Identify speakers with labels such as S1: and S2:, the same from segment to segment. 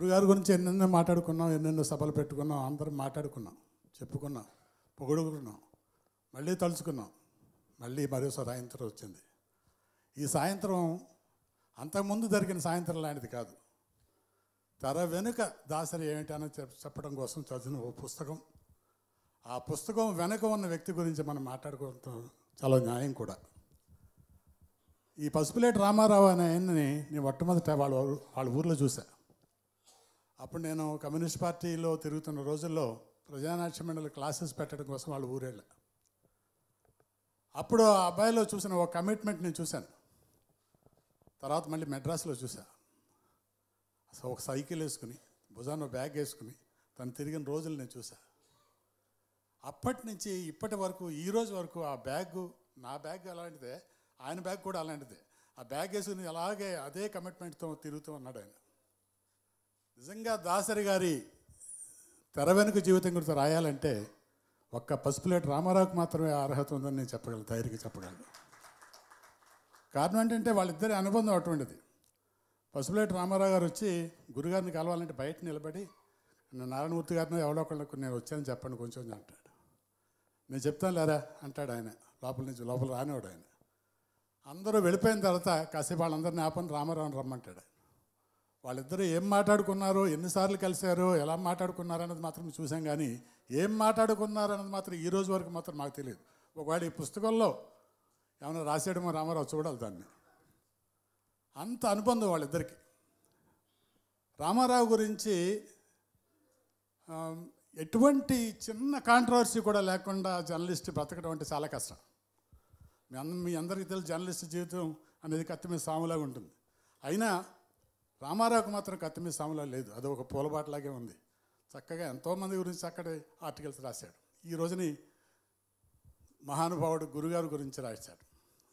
S1: గురుగారి గురించి ఎన్నెన్నో మాట్లాడుకున్నాం ఎన్నెన్నో సభలు పెట్టుకున్నాం అందరం మాట్లాడుకున్నాం చెప్పుకున్నాం పొగుడుకున్నాం మళ్ళీ తలుచుకున్నాం మళ్ళీ మరో సాయంత్రం వచ్చింది ఈ సాయంత్రం అంతకుముందు జరిగిన సాయంత్రం లాంటిది కాదు తెర వెనుక దాసరి ఏమిటని చెప్ చెప్పడం కోసం చదివిన ఓ పుస్తకం ఆ పుస్తకం వెనుక ఉన్న వ్యక్తి గురించి మనం మాట్లాడుకోవడం చాలా న్యాయం కూడా ఈ పసుపులేటి రామారావు అనే ఆయన్ని నేను మొట్టమొదట వాళ్ళ ఊరు- వాళ్ళ ఊర్లో చూసా అప్పుడు నేను కమ్యూనిస్ట్ పార్టీలో తిరుగుతున్న రోజుల్లో ప్రజానాట్య మండలి క్లాసెస్ పెట్టడం కోసం వాళ్ళ ఊరేళ్ళ అప్పుడు ఆ అబ్బాయిలో చూసిన ఒక కమిట్మెంట్ నేను చూశాను తర్వాత మళ్ళీ మెడ్రాస్లో చూసా అసలు ఒక సైకిల్ వేసుకుని భుజాన బ్యాగ్ వేసుకుని తను తిరిగిన రోజులు నేను చూసా అప్పటి నుంచి ఇప్పటి వరకు ఈ రోజు వరకు ఆ బ్యాగ్ నా బ్యాగ్ అలాంటిదే ఆయన బ్యాగ్ కూడా అలాంటిదే ఆ బ్యాగ్ వేసుకుని అలాగే అదే కమిట్మెంట్తో తిరుగుతూ ఉన్నాడు ఆయన నిజంగా దాసరి గారి తెర వెనుక జీవితం గురించి రాయాలంటే ఒక్క పసుపులేటి రామారావుకి మాత్రమే అర్హత ఉందని నేను చెప్పగలను ధైర్యంగా చెప్పగలను కారణం ఏంటంటే వాళ్ళిద్దరి అనుబంధం అటువంటిది పసుపులేటి రామారావు గారు వచ్చి గురుగారిని కలవాలంటే బయట నిలబడి "నేను నారాయణమూర్తి గారిని ఎవడో ఒకళ్ళకు నేను వచ్చాను చెప్పండి కొంచెం అంటాడు నేను చెప్తాను లేరా అంటాడు ఆయన లోపల నుంచి లోపల రానివాడు ఆయన అందరూ వెళ్ళిపోయిన తర్వాత కాసేపు వాళ్ళందరినీ ఆపని రామారావుని రమ్మంటాడు వాళ్ళిద్దరూ ఏం మాట్లాడుకున్నారో ఎన్నిసార్లు కలిశారో ఎలా మాట్లాడుకున్నారో అన్నది మాత్రం చూసాం కానీ ఏం మాట్లాడుకున్నారు అన్నది మాత్రం ఈ రోజు వరకు మాత్రం మాకు తెలియదు ఒకవేళ ఈ పుస్తకంలో ఏమైనా రాసేయడమో రామారావు చూడాలి దాన్ని అంత అనుబంధం వాళ్ళిద్దరికి రామారావు గురించి ఆ, ఎటువంటి చిన్న కాంట్రవర్సీ కూడా లేకుండా జర్నలిస్ట్ బ్రతకడం అంటే చాలా కష్టం మీ అంద మీ అందరికీ తెలుసు జర్నలిస్ట్ జీవితం అనేది కత్తి మీద సాములాగా ఉంటుంది అయినా రామారావుకు మాత్రం కత్తి మీద సాములా లేదు అది ఒక పూలబాటలాగే ఉంది చక్కగా ఎంతోమంది గురించి చక్కటి ఆర్టికల్స్ రాశాడు ఈ రోజుని మహానుభావుడు గురుగారి గురించి రాశాడు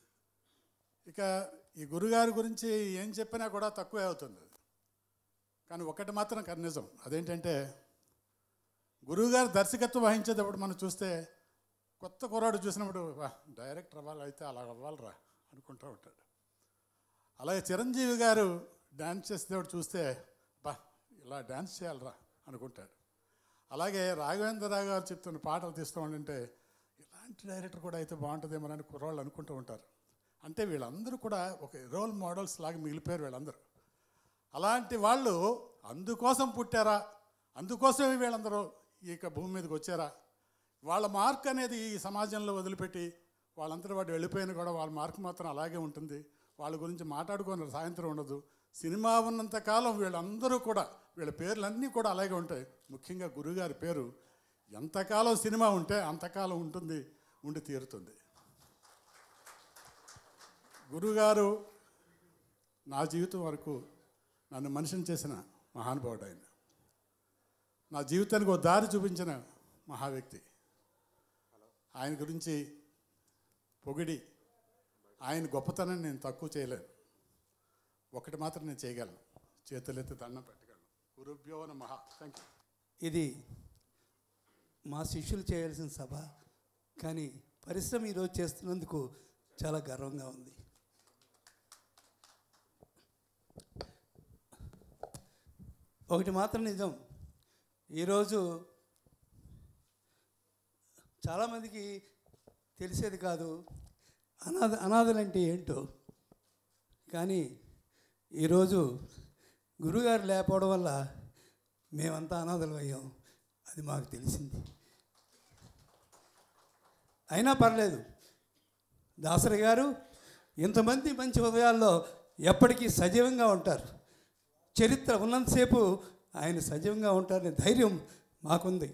S1: ఇక ఈ గురుగారి గురించి ఏం చెప్పినా కూడా తక్కువే అవుతుంది కానీ ఒకటి మాత్రం కర్ నిజం అదేంటంటే గురువుగారు దర్శకత్వం వహించేటప్పుడు మనం చూస్తే కొత్త కుర్రాడు చూసినప్పుడు వా డైరెక్టర్ అవ్వాలి అయితే అలా అవ్వాలిరా అనుకుంటూ ఉంటాడు అలాగే చిరంజీవి గారు డ్యాన్స్ చేసేటప్పుడు చూస్తే బా ఇలా డ్యాన్స్ చేయాలిరా అనుకుంటాడు అలాగే రాఘవేంద్రరావు గారు చెప్తున్న పాటలు తీస్తూ ఉంటుంటే ఇలాంటి డైరెక్టర్ కూడా అయితే బాగుంటుందేమోనని కుర్రాళ్ళు అనుకుంటూ ఉంటారు అంటే వీళ్ళందరూ కూడా ఒక రోల్ మోడల్స్ లాగా మిగిలిపోయారు వీళ్ళందరూ అలాంటి వాళ్ళు అందుకోసం పుట్టారా అందుకోసమే వీళ్ళందరూ ఈ యొక్క భూమి మీదకి వచ్చారా వాళ్ళ మార్క్ అనేది ఈ సమాజంలో వదిలిపెట్టి వాళ్ళందరూ వాడు వెళ్ళిపోయినా కూడా వాళ్ళ మార్క్ మాత్రం అలాగే ఉంటుంది వాళ్ళ గురించి మాట్లాడుకుని సాయంత్రం ఉండదు సినిమా ఉన్నంత కాలం వీళ్ళందరూ కూడా వీళ్ళ పేర్లన్నీ కూడా అలాగే ఉంటాయి ముఖ్యంగా గురుగారి పేరు ఎంతకాలం సినిమా ఉంటే అంతకాలం ఉంటుంది ఉండి తీరుతుంది గురుగారు నా జీవితం వరకు నన్ను మనిషిని చేసిన మహానుభావుడు ఆయన నా జీవితానికి ఒక దారి చూపించిన మహా వ్యక్తి ఆయన గురించి పొగిడి ఆయన గొప్పతనాన్ని నేను తక్కువ చేయలేను ఒకటి మాత్రం నేను చేయగలను చేతులెత్తి దండం పెట్టగలను గురుభ్యో మహా థ్యాంక్ యూ
S2: ఇది మా శిష్యులు చేయాల్సిన సభ కానీ పరిశ్రమ ఈరోజు చేస్తున్నందుకు చాలా గర్వంగా ఉంది ఒకటి మాత్రం నిజం ఈరోజు చాలామందికి తెలిసేది కాదు అనాథ అనాథలంటే ఏంటో కానీ ఈరోజు గురుగారు లేకపోవడం వల్ల మేమంతా అనాథలు అయ్యాం అది మాకు తెలిసింది అయినా పర్లేదు దాసరి గారు ఇంతమంది మంచి ఉదయాల్లో ఎప్పటికీ సజీవంగా ఉంటారు చరిత్ర ఉన్నంతసేపు ఆయన సజీవంగా ఉంటారనే ధైర్యం మాకుంది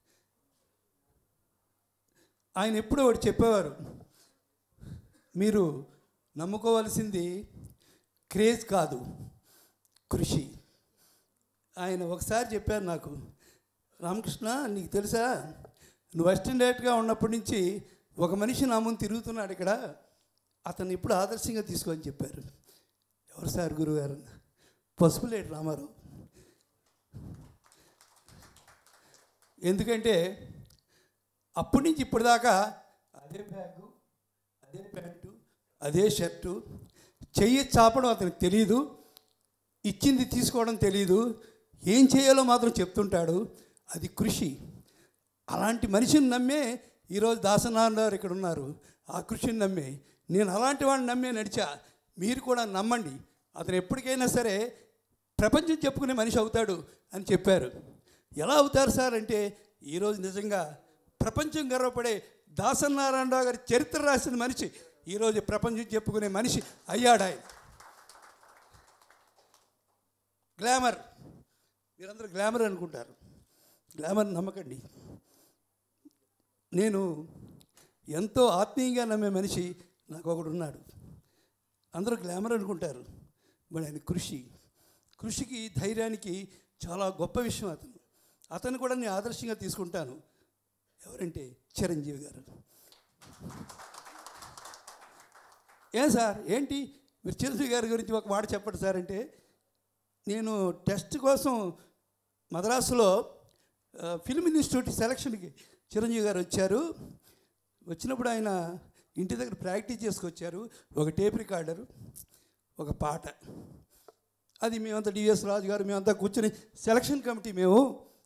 S2: ఆయన ఎప్పుడో ఒకటి చెప్పేవారు మీరు నమ్ముకోవాల్సింది క్రేజ్ కాదు కృషి ఆయన ఒకసారి చెప్పారు నాకు రామకృష్ణ నీకు తెలుసా నువ్వు అసిస్టెంట్ డైరెక్టర్గా ఉన్నప్పటి నుంచి ఒక మనిషి నా ముందు తిరుగుతున్నాడు ఇక్కడ అతన్ని ఇప్పుడు ఆదర్శంగా తీసుకోని చెప్పారు ఎవరు సార్ గురుగారు పసుపులేటి రామారావు ఎందుకంటే అప్పటి నుంచి ఇప్పటిదాకా అదే బ్యాగు అదే ప్యాంటు అదే షర్టు చెయ్యి చాపడం అతనికి తెలియదు ఇచ్చింది తీసుకోవడం తెలియదు ఏం చేయాలో మాత్రం చెప్తుంటాడు అది కృషి అలాంటి మనిషిని నమ్మే ఈరోజు దాసనారాయణ గారు ఇక్కడ ఉన్నారు ఆ కృషిని నమ్మే నేను అలాంటి వాడిని నమ్మే నడిచా మీరు కూడా నమ్మండి అతను ఎప్పటికైనా సరే ప్రపంచం చెప్పుకునే మనిషి అవుతాడు అని చెప్పారు ఎలా అవుతారు సార్ అంటే ఈరోజు నిజంగా ప్రపంచం గర్వపడే దాసనారాయణరావు గారి చరిత్ర రాసిన మనిషి ఈరోజు ప్రపంచం చెప్పుకునే మనిషి అయ్యాడు ఆయన గ్లామర్ మీరందరూ గ్లామర్ అనుకుంటారు గ్లామర్ నమ్మకండి నేను ఎంతో ఆత్మీయంగా నమ్మే మనిషి నాకు ఒకడు ఉన్నాడు అందరూ గ్లామర్ అనుకుంటారు మరి ఆయన కృషి కృషికి ధైర్యానికి చాలా గొప్ప విషయం అతను అతను కూడా నేను ఆదర్శంగా తీసుకుంటాను ఎవరంటే చిరంజీవి గారు ఏం సార్ ఏంటి మీరు చిరంజీవి గారి గురించి ఒక మాట చెప్పండి సార్ అంటే నేను టెస్ట్ కోసం మద్రాసులో ఆ, ఫిల్మ్ ఇన్స్టిట్యూట్ సెలక్షన్కి చిరంజీవి గారు వచ్చారు వచ్చినప్పుడు ఆయన ఇంటి దగ్గర ప్రాక్టీస్ చేసుకొచ్చారు ఒక టేప్ రికార్డరు ఒక పాట అది మేమంతా డివిఎస్ రాజు గారు మేమంతా కూర్చొని సెలక్షన్ కమిటీ మేము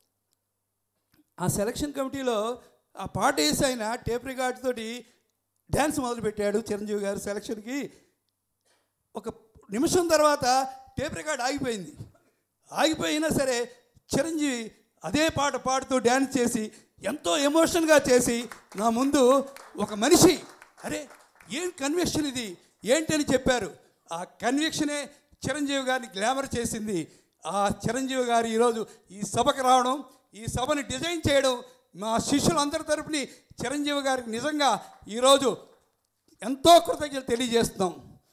S2: ఆ సెలక్షన్ కమిటీలో ఆ పాట వేసి ఆయన టేప్ రికార్డ్ తోటి డ్యాన్స్ మొదలుపెట్టాడు చిరంజీవి గారు సెలక్షన్కి ఒక నిమిషం తర్వాత టేప్ రికార్డ్ ఆగిపోయింది ఆగిపోయినా సరే చిరంజీవి అదే పాట పాడుతూ డ్యాన్స్ చేసి ఎంతో ఎమోషన్గా చేసి నా ముందు ఒక మనిషి అరే ఏం కన్విక్షన్ ఇది ఏంటని చెప్పారు ఆ కన్విక్షనే చిరంజీవి గారిని గ్లామర్ చేసింది ఆ చిరంజీవి గారు ఈరోజు ఈ సభకు రావడం ఈ సభని డిజైన్ చేయడం మా శిష్యులందరి తరపుని చిరంజీవి గారికి నిజంగా ఈరోజు ఎంతో కృతజ్ఞత తెలియజేస్తున్నాం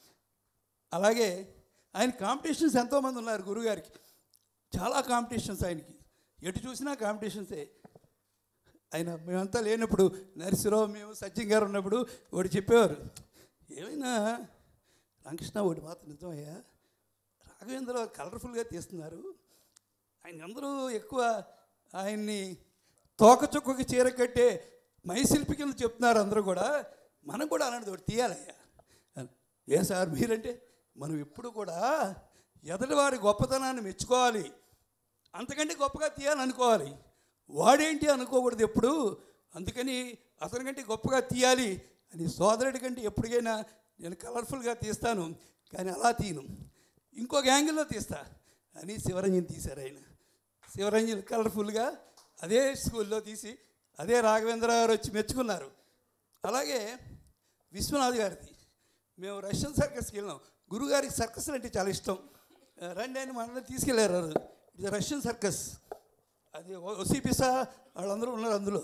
S2: అలాగే ఆయన కాంపిటీషన్స్ ఎంతోమంది ఉన్నారు గురుగారికి చాలా కాంపిటీషన్స్ ఆయనకి ఎటు చూసినా కాంపిటీషన్సే ఆయన మేమంతా లేనప్పుడు నరసింహరావు మేము సత్యం గారు ఉన్నప్పుడు ఒకటి చెప్పేవారు ఏమైనా రామకృష్ణ ఒకటి మాత్రం నిజమయ్యా రాఘవేంద్ర కలర్ఫుల్గా తీస్తున్నారు ఆయన అందరూ ఎక్కువ ఆయన్ని తోకచుక్కకి చీర కట్టే మైశిల్పి కింద చెప్తున్నారు అందరూ కూడా మనం కూడా అలాంటిది ఒకటి తీయాలయ్యా ఏ సార్ మీరంటే మనం ఎప్పుడు కూడా ఎదటివారి గొప్పతనాన్ని మెచ్చుకోవాలి అంతకంటే గొప్పగా తీయాలనుకోవాలి వాడేంటి అనుకోకూడదు ఎప్పుడు అందుకని అతని కంటే గొప్పగా తీయాలి అని సోదరుడి కంటే ఎప్పటికైనా నేను కలర్ఫుల్గా తీస్తాను కానీ అలా తీను ఇంకొక యాంగిల్లో తీస్తా అని శివరంజన్ తీశారు ఆయన శివరంజన్ కలర్ఫుల్గా అదే స్కూల్లో తీసి అదే రాఘవేంద్ర గారు వచ్చి మెచ్చుకున్నారు అలాగే విశ్వనాథ్ గారిది మేము రష్యన్ సర్కస్కి వెళ్ళాం గురుగారికి సర్కస్ అంటే చాలా ఇష్టం ఆ, రండి అని మనల్ని తీసుకెళ్ళారు ఆ రోజు ఇది రష్యన్ సర్కస్ అది ఒసిపిసా వాళ్ళందరూ ఉన్నారు అందులో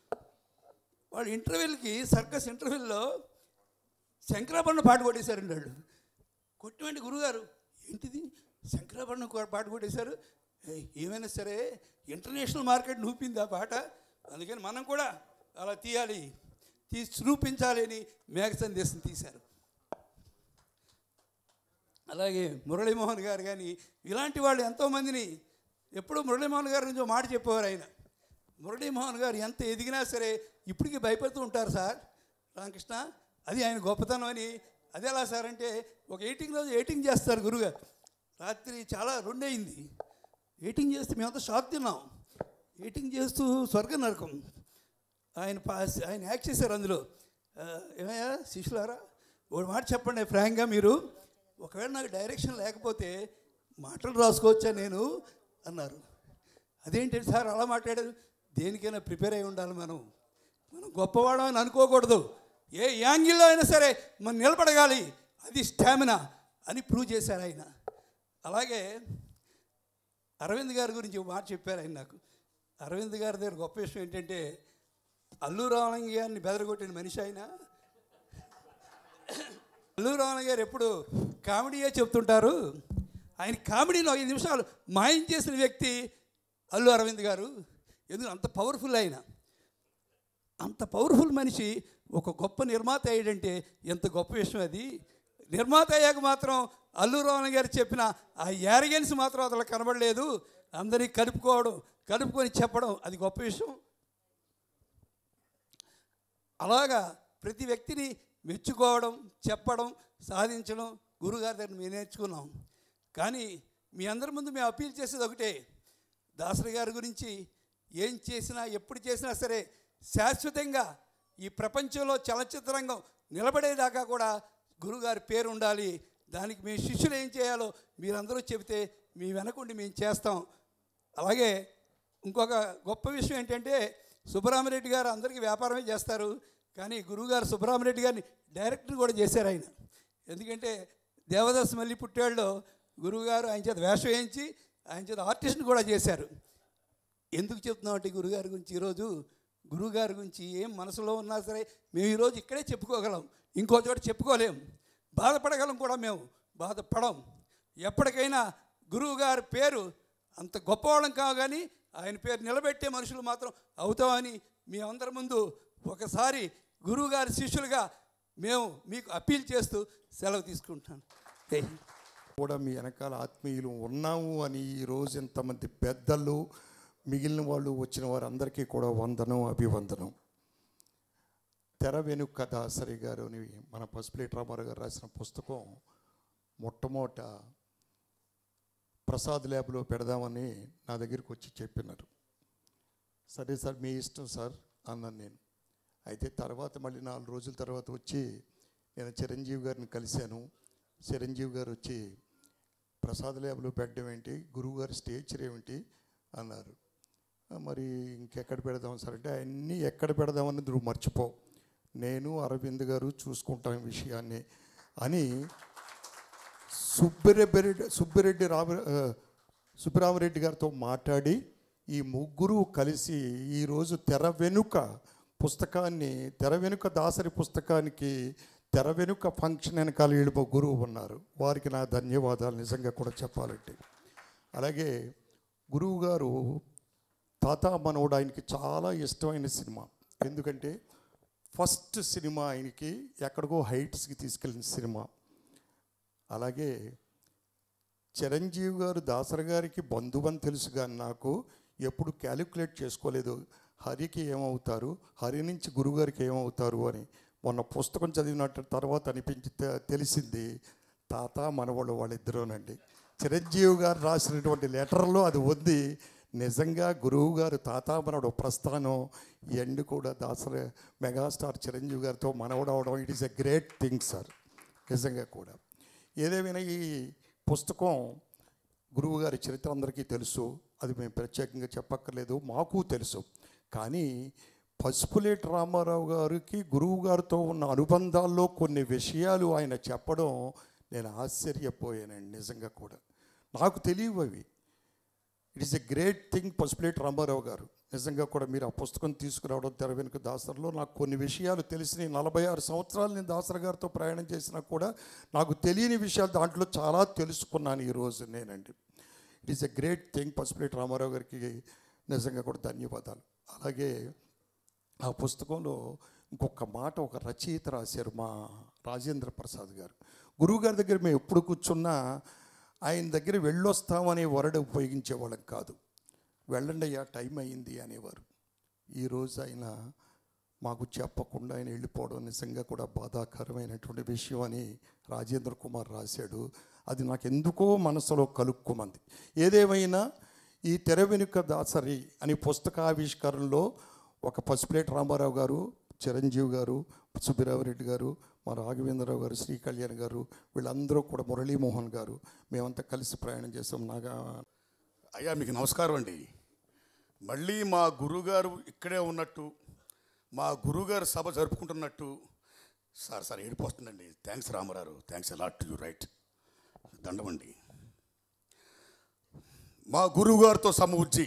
S2: వాళ్ళు ఇంటర్వ్యూలకి సర్కస్ ఇంటర్వ్యూల్లో శంకరాభరణ పాట కొట్టేశారండి వాళ్ళు కొట్టివండి గురుగారు ఏంటిది శంకరాభరణ కో- పాట కొట్టేశారు ఏయ్, ఏమైనా సరే ఇంటర్నేషనల్ మార్కెట్ నూపింది ఆ పాట అందుకని మనం కూడా అలా తీయాలి తీసి చూపించాలి అని మేఘ సందేశం తీశారు అలాగే మురళీమోహన్ గారు కానీ ఇలాంటి వాళ్ళు ఎంతోమందిని ఎప్పుడూ మురళీమోహన్ గారి నుంచి ఒక మాట చెప్పేవారు ఆయన మురళీమోహన్ గారు ఎంత ఎదిగినా సరే ఇప్పటికీ భయపడుతూ ఉంటారు సార్ రామకృష్ణ అది ఆయన గొప్పతనం అని అది ఎలా సార్ అంటే ఒక ఎయిటింగ్ రోజు ఎయిటింగ్ చేస్తారు గురుగారు రాత్రి చాలా రెండయింది ఎయిటింగ్ చేస్తే మేమంతా షాక్ తిన్నాం ఎయిటింగ్ చేస్తూ స్వర్గ నరకం ఆయన పాస్ ఆయన యాక్ట్ చేశారు అందులో ఆ, ఏమయ్యా శిష్యులారా ఒక మాట చెప్పండి ఫ్రాంక్గా మీరు ఒకవేళ నాకు డైరెక్షన్ లేకపోతే మాటలు రాసుకోవచ్చా నేను అన్నారు అదేంటి సార్ అలా మాట్లాడారు దేనికైనా ప్రిపేర్ అయి ఉండాలి మనం మనం గొప్పవాడం అని అనుకోకూడదు ఏ యాంగిల్లో అయినా సరే మనం నిలబడగాలి అది స్టామినా అని ప్రూవ్ చేశారు ఆయన అలాగే అరవింద్ గారి గురించి ఒక మాట చెప్పారు ఆయన నాకు అరవింద్ గారి దగ్గర గొప్ప విషయం ఏంటంటే అల్లు రామలింగ గారిని బెదరగొట్టిన మనిషి ఆయన అల్లు రామలింగ గారు ఎప్పుడు కామెడీయే చెప్తుంటారు ఆయన కామెడీలో ఐదు నిమిషాలు మాయం చేసిన వ్యక్తి అల్లు అరవింద్ గారు ఎందుకు అంత పవర్ఫుల్ ఆయన అంత పవర్ఫుల్ మనిషి ఒక గొప్ప నిర్మాత అయ్యాడంటే ఎంత గొప్ప విషయం అది నిర్మాత అయ్యాక మాత్రం అల్లు రామన్ గారు చెప్పిన ఆ యారగెన్స్ మాత్రం అసలు కనబడలేదు అందరినీ కలుపుకోవడం కలుపుకొని చెప్పడం అది గొప్ప విషయం అలాగా ప్రతి వ్యక్తిని మెచ్చుకోవడం చెప్పడం సాధించడం గురుగారి దగ్గర మేము నేర్చుకున్నాం కానీ మీ అందరి ముందు మేము అప్పీల్ చేసేది ఒకటే దాసరి గారి గురించి ఏం చేసినా ఎప్పుడు చేసినా సరే శాశ్వతంగా ఈ ప్రపంచంలో చలచిత్ర రంగం నిలబడేదాకా కూడా గురుగారి పేరు ఉండాలి దానికి మీ శిష్యులు ఏం చేయాలో మీరందరూ చెబితే మీ వెనకుండి మేము చేస్తాం అలాగే ఇంకొక గొప్ప విషయం ఏంటంటే సుబ్బరామరెడ్డి గారు అందరికీ వ్యాపారమే చేస్తారు కానీ గురువుగారు సుబ్బరామరెడ్డి గారిని డైరెక్టర్ కూడా చేశారు ఆయన ఎందుకంటే దేవదాస్ మళ్ళీ పుట్టాడులో గురువుగారు ఆయన చేత వేషం వేయించి ఆయన చేత ఆర్టిస్ట్ని కూడా చేశారు ఎందుకు చెప్తున్నామంటే గురుగారి గురించి ఈరోజు గురువుగారి గురించి ఏం మనసులో ఉన్నా సరే మేము ఈరోజు ఇక్కడే చెప్పుకోగలం ఇంకో చోట చెప్పుకోలేం బాధపడగలం కూడా మేము బాధపడం ఎప్పటికైనా గురువుగారి పేరు అంత గొప్పవాళ్ళం కావు కానీ ఆయన పేరు నిలబెట్టే మనుషులు మాత్రం అవుతామని మీ అందరి ముందు ఒకసారి గురువుగారి శిష్యులుగా మేము మీకు అప్పీల్ చేస్తూ సెలవు తీసుకుంటాను జై హింద్.
S3: కూడా మీ వెనకాల ఆత్మీయులు ఉన్నాము అని ఈరోజు ఇంతమంది పెద్దలు మిగిలిన వాళ్ళు వచ్చిన వారందరికీ కూడా వందనం అభివందనం తెర వెనుక దాసరి గారు అని మన పసుపులేటి రామారావు గారు రాసిన పుస్తకం మొట్టమొదట ప్రసాద్ ల్యాబ్లో పెడదామని నా దగ్గరికి వచ్చి చెప్పినారు సరే సార్ మీ ఇష్టం సార్ అన్నాను నేను అయితే తర్వాత మళ్ళీ నాలుగు రోజుల తర్వాత వచ్చి నేను చిరంజీవి గారిని కలిశాను చిరంజీవి గారు వచ్చి ప్రసాద్ ల్యాబ్లో పెట్టడం ఏంటి గురువుగారి స్టేచర్ ఏమిటి అన్నారు "ఆ, మరి ఇంకెక్కడ పెడదాం సార్ అంటే అన్నీ ఎక్కడ పెడదామని నువ్వు మర్చిపో నేను అరవింద్ గారు చూసుకుంటాం ఈ విషయాన్ని అని సుబ్బిరెడ్డి సుబ్బిరెడ్డి రామ ఆ, సుబ్బరామరెడ్డి గారితో మాట్లాడి ఈ ముగ్గురు కలిసి ఈరోజు తెర వెనుక పుస్తకాన్ని తెర వెనుక దాసరి పుస్తకానికి తెర వెనుక ఫంక్షన్ వెనకాల వీళ్ళు ముగ్గురు ఉన్నారు వారికి నా ధన్యవాదాలు నిజంగా కూడా చెప్పాలంటే అలాగే గురువు గారు తాత మనోడు ఆయనకి చాలా ఇష్టమైన సినిమా ఎందుకంటే ఫస్ట్ సినిమా ఆయనకి ఎక్కడికో హైట్స్కి తీసుకెళ్ళిన సినిమా అలాగే చిరంజీవి గారు దాసరి గారికి బంధువని తెలుసు కానీ నాకు ఎప్పుడు క్యాలిక్యులేట్ చేసుకోలేదు హరికి ఏమవుతారు హరి నుంచి గురుగారికి ఏమవుతారు అని మొన్న పుస్తకం చదివినట్టు తర్వాత అనిపించి తె- తెలిసింది తాత మనవాళ్ళు వాళ్ళిద్దరూనండి చిరంజీవి గారు రాసినటువంటి లెటర్లో అది ఉంది నిజంగా గురువు గారు తాత మనవడు ప్రస్థానం ఎండ్ కూడా దాసరి మెగాస్టార్ చిరంజీవి గారితో మనవడు అవడం it is a great thing sir నిజంగా కూడా ఏదేమైనా ఈ పుస్తకం గురువుగారి చరిత్ర అందరికీ తెలుసు అది మేము ప్రత్యేకంగా చెప్పక్కర్లేదు మాకు తెలుసు కానీ పసుపులేటి రామారావు గారికి గురువు గారితో ఉన్న అనుబంధాల్లో కొన్ని విషయాలు ఆయన చెప్పడం నేను ఆశ్చర్యపోయానండి నిజంగా కూడా నాకు తెలియవు అవి it is a great thing Pasupuleti Ramarao గారు నిజంగా కూడా మీరు ఆ పుస్తకం తీసుకురావడం తెర వెనుక దాసరిలో నాకు కొన్ని విషయాలు తెలిసిన నలభై ఆరు సంవత్సరాలు నేను దాసరి గారితో ప్రయాణం చేసినా కూడా నాకు తెలియని విషయాలు దాంట్లో చాలా తెలుసుకున్నాను ఈరోజు నేనండి it is a great thing Pasupuleti Ramarao గారికి నిజంగా కూడా ధన్యవాదాలు అలాగే ఆ పుస్తకంలో ఇంకొక మాట ఒక రచయిత రాశారు మా రాజేంద్ర ప్రసాద్ గారు గురువుగారి దగ్గర మేము ఎప్పుడు కూర్చున్నా ఆయన దగ్గర వెళ్ళొస్తామనే వరడ ఉపయోగించేవాళ్ళం కాదు వెళ్ళండి అయ్యా టైం అయింది అనేవారు ఈరోజు ఆయన మాకు చెప్పకుండా ఆయన వెళ్ళిపోవడం నిజంగా కూడా బాధాకరమైనటువంటి విషయం అని రాజేంద్ర కుమార్ రాశాడు అది నాకు ఎందుకో మనసులో కలుక్కుమంది ఏదేమైనా ఈ తెర వెనుక దాసరి అని పుస్తకావిష్కరణలో ఒక పసుపులేటి రామారావు గారు చిరంజీవి గారు సుబ్బిరామరెడ్డి గారు మా రాఘవేంద్రరావు గారు శ్రీ కళ్యాణ్ గారు వీళ్ళందరూ కూడా మురళీమోహన్ గారు మేమంతా కలిసి ప్రయాణం చేస్తాం నాగా
S4: అయ్యా మీకు నమస్కారం అండి మళ్ళీ మా గురుగారు ఇక్కడే ఉన్నట్టు మా గురుగారు సభ జరుపుకుంటున్నట్టు సార్ సార్ ఏడిపోతుందండి thanks Ramarao thanks a lot you right దండమండి మా గురువుగారితో సమూర్చి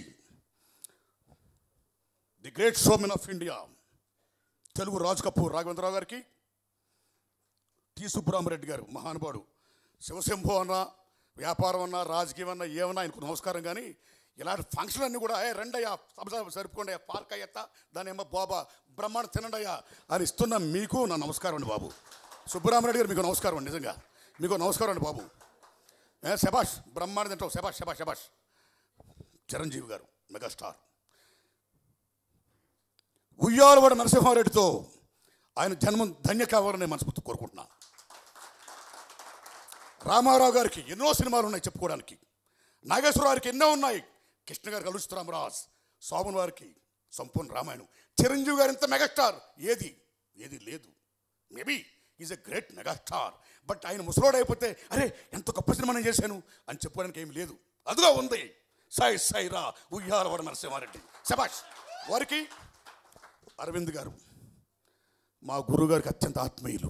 S4: the great showman of India Telugu Raj Kapoor Raghavendrarao గారికి టి సుబ్బరామరెడ్డి గారు మహానుభావుడు శివశంభు అన్న వ్యాపారం అన్నా రాజకీయం అన్నా ఏమన్నా ఆయనకు నమస్కారం కానీ ఇలాంటి ఫంక్షన్ అన్నీ కూడా ఏ రెండయ్యా సభ సభ జరుపుకోండి అయ్యా పార్క్ అయ్యత్తా దాని ఏమో బాబా బ్రహ్మాండ తినండి అయ్యా అని ఇస్తున్న మీకు నా నమస్కారం అండి బాబు సుబ్బరామరెడ్డి గారు మీకు నమస్కారం అండి నిజంగా మీకు నమస్కారం అండి బాబు ఏ శబాష్ బ్రహ్మాండ తింటావు శబాష్ శబాష్ శబాష్ చిరంజీవి గారు మెగాస్టార్ ఉయ్యాలవాడ నరసింహారెడ్డితో ఆయన జన్మం ధన్య కావాలని మనస్ఫూర్తి కోరుకుంటున్నా రామారావు గారికి ఎన్నో సినిమాలు ఉన్నాయి చెప్పుకోవడానికి నాగేశ్వరరావు గారికి ఎన్నో ఉన్నాయి కృష్ణ గారు కలుస్తరామరాజ్ శోభన్ వారికి సంపూర్ణ రామాయణం చిరంజీవి గారు ఇంత మెగాస్టార్ ఏది ఏది లేదు maybe is a great megastar but ఆయన ముసలోడు అయిపోతే అరే ఎంత గొప్ప సినిమా నేను చేశాను అని చెప్పుకోవడానికి ఏమి లేదు అదిగా ఉంది సాయి సాయిరా ఉయ్యాలవాడ నరసింహారెడ్డి శబాష్ వారికి అరవింద్ గారు మా గురువు గారికి అత్యంత ఆత్మీయులు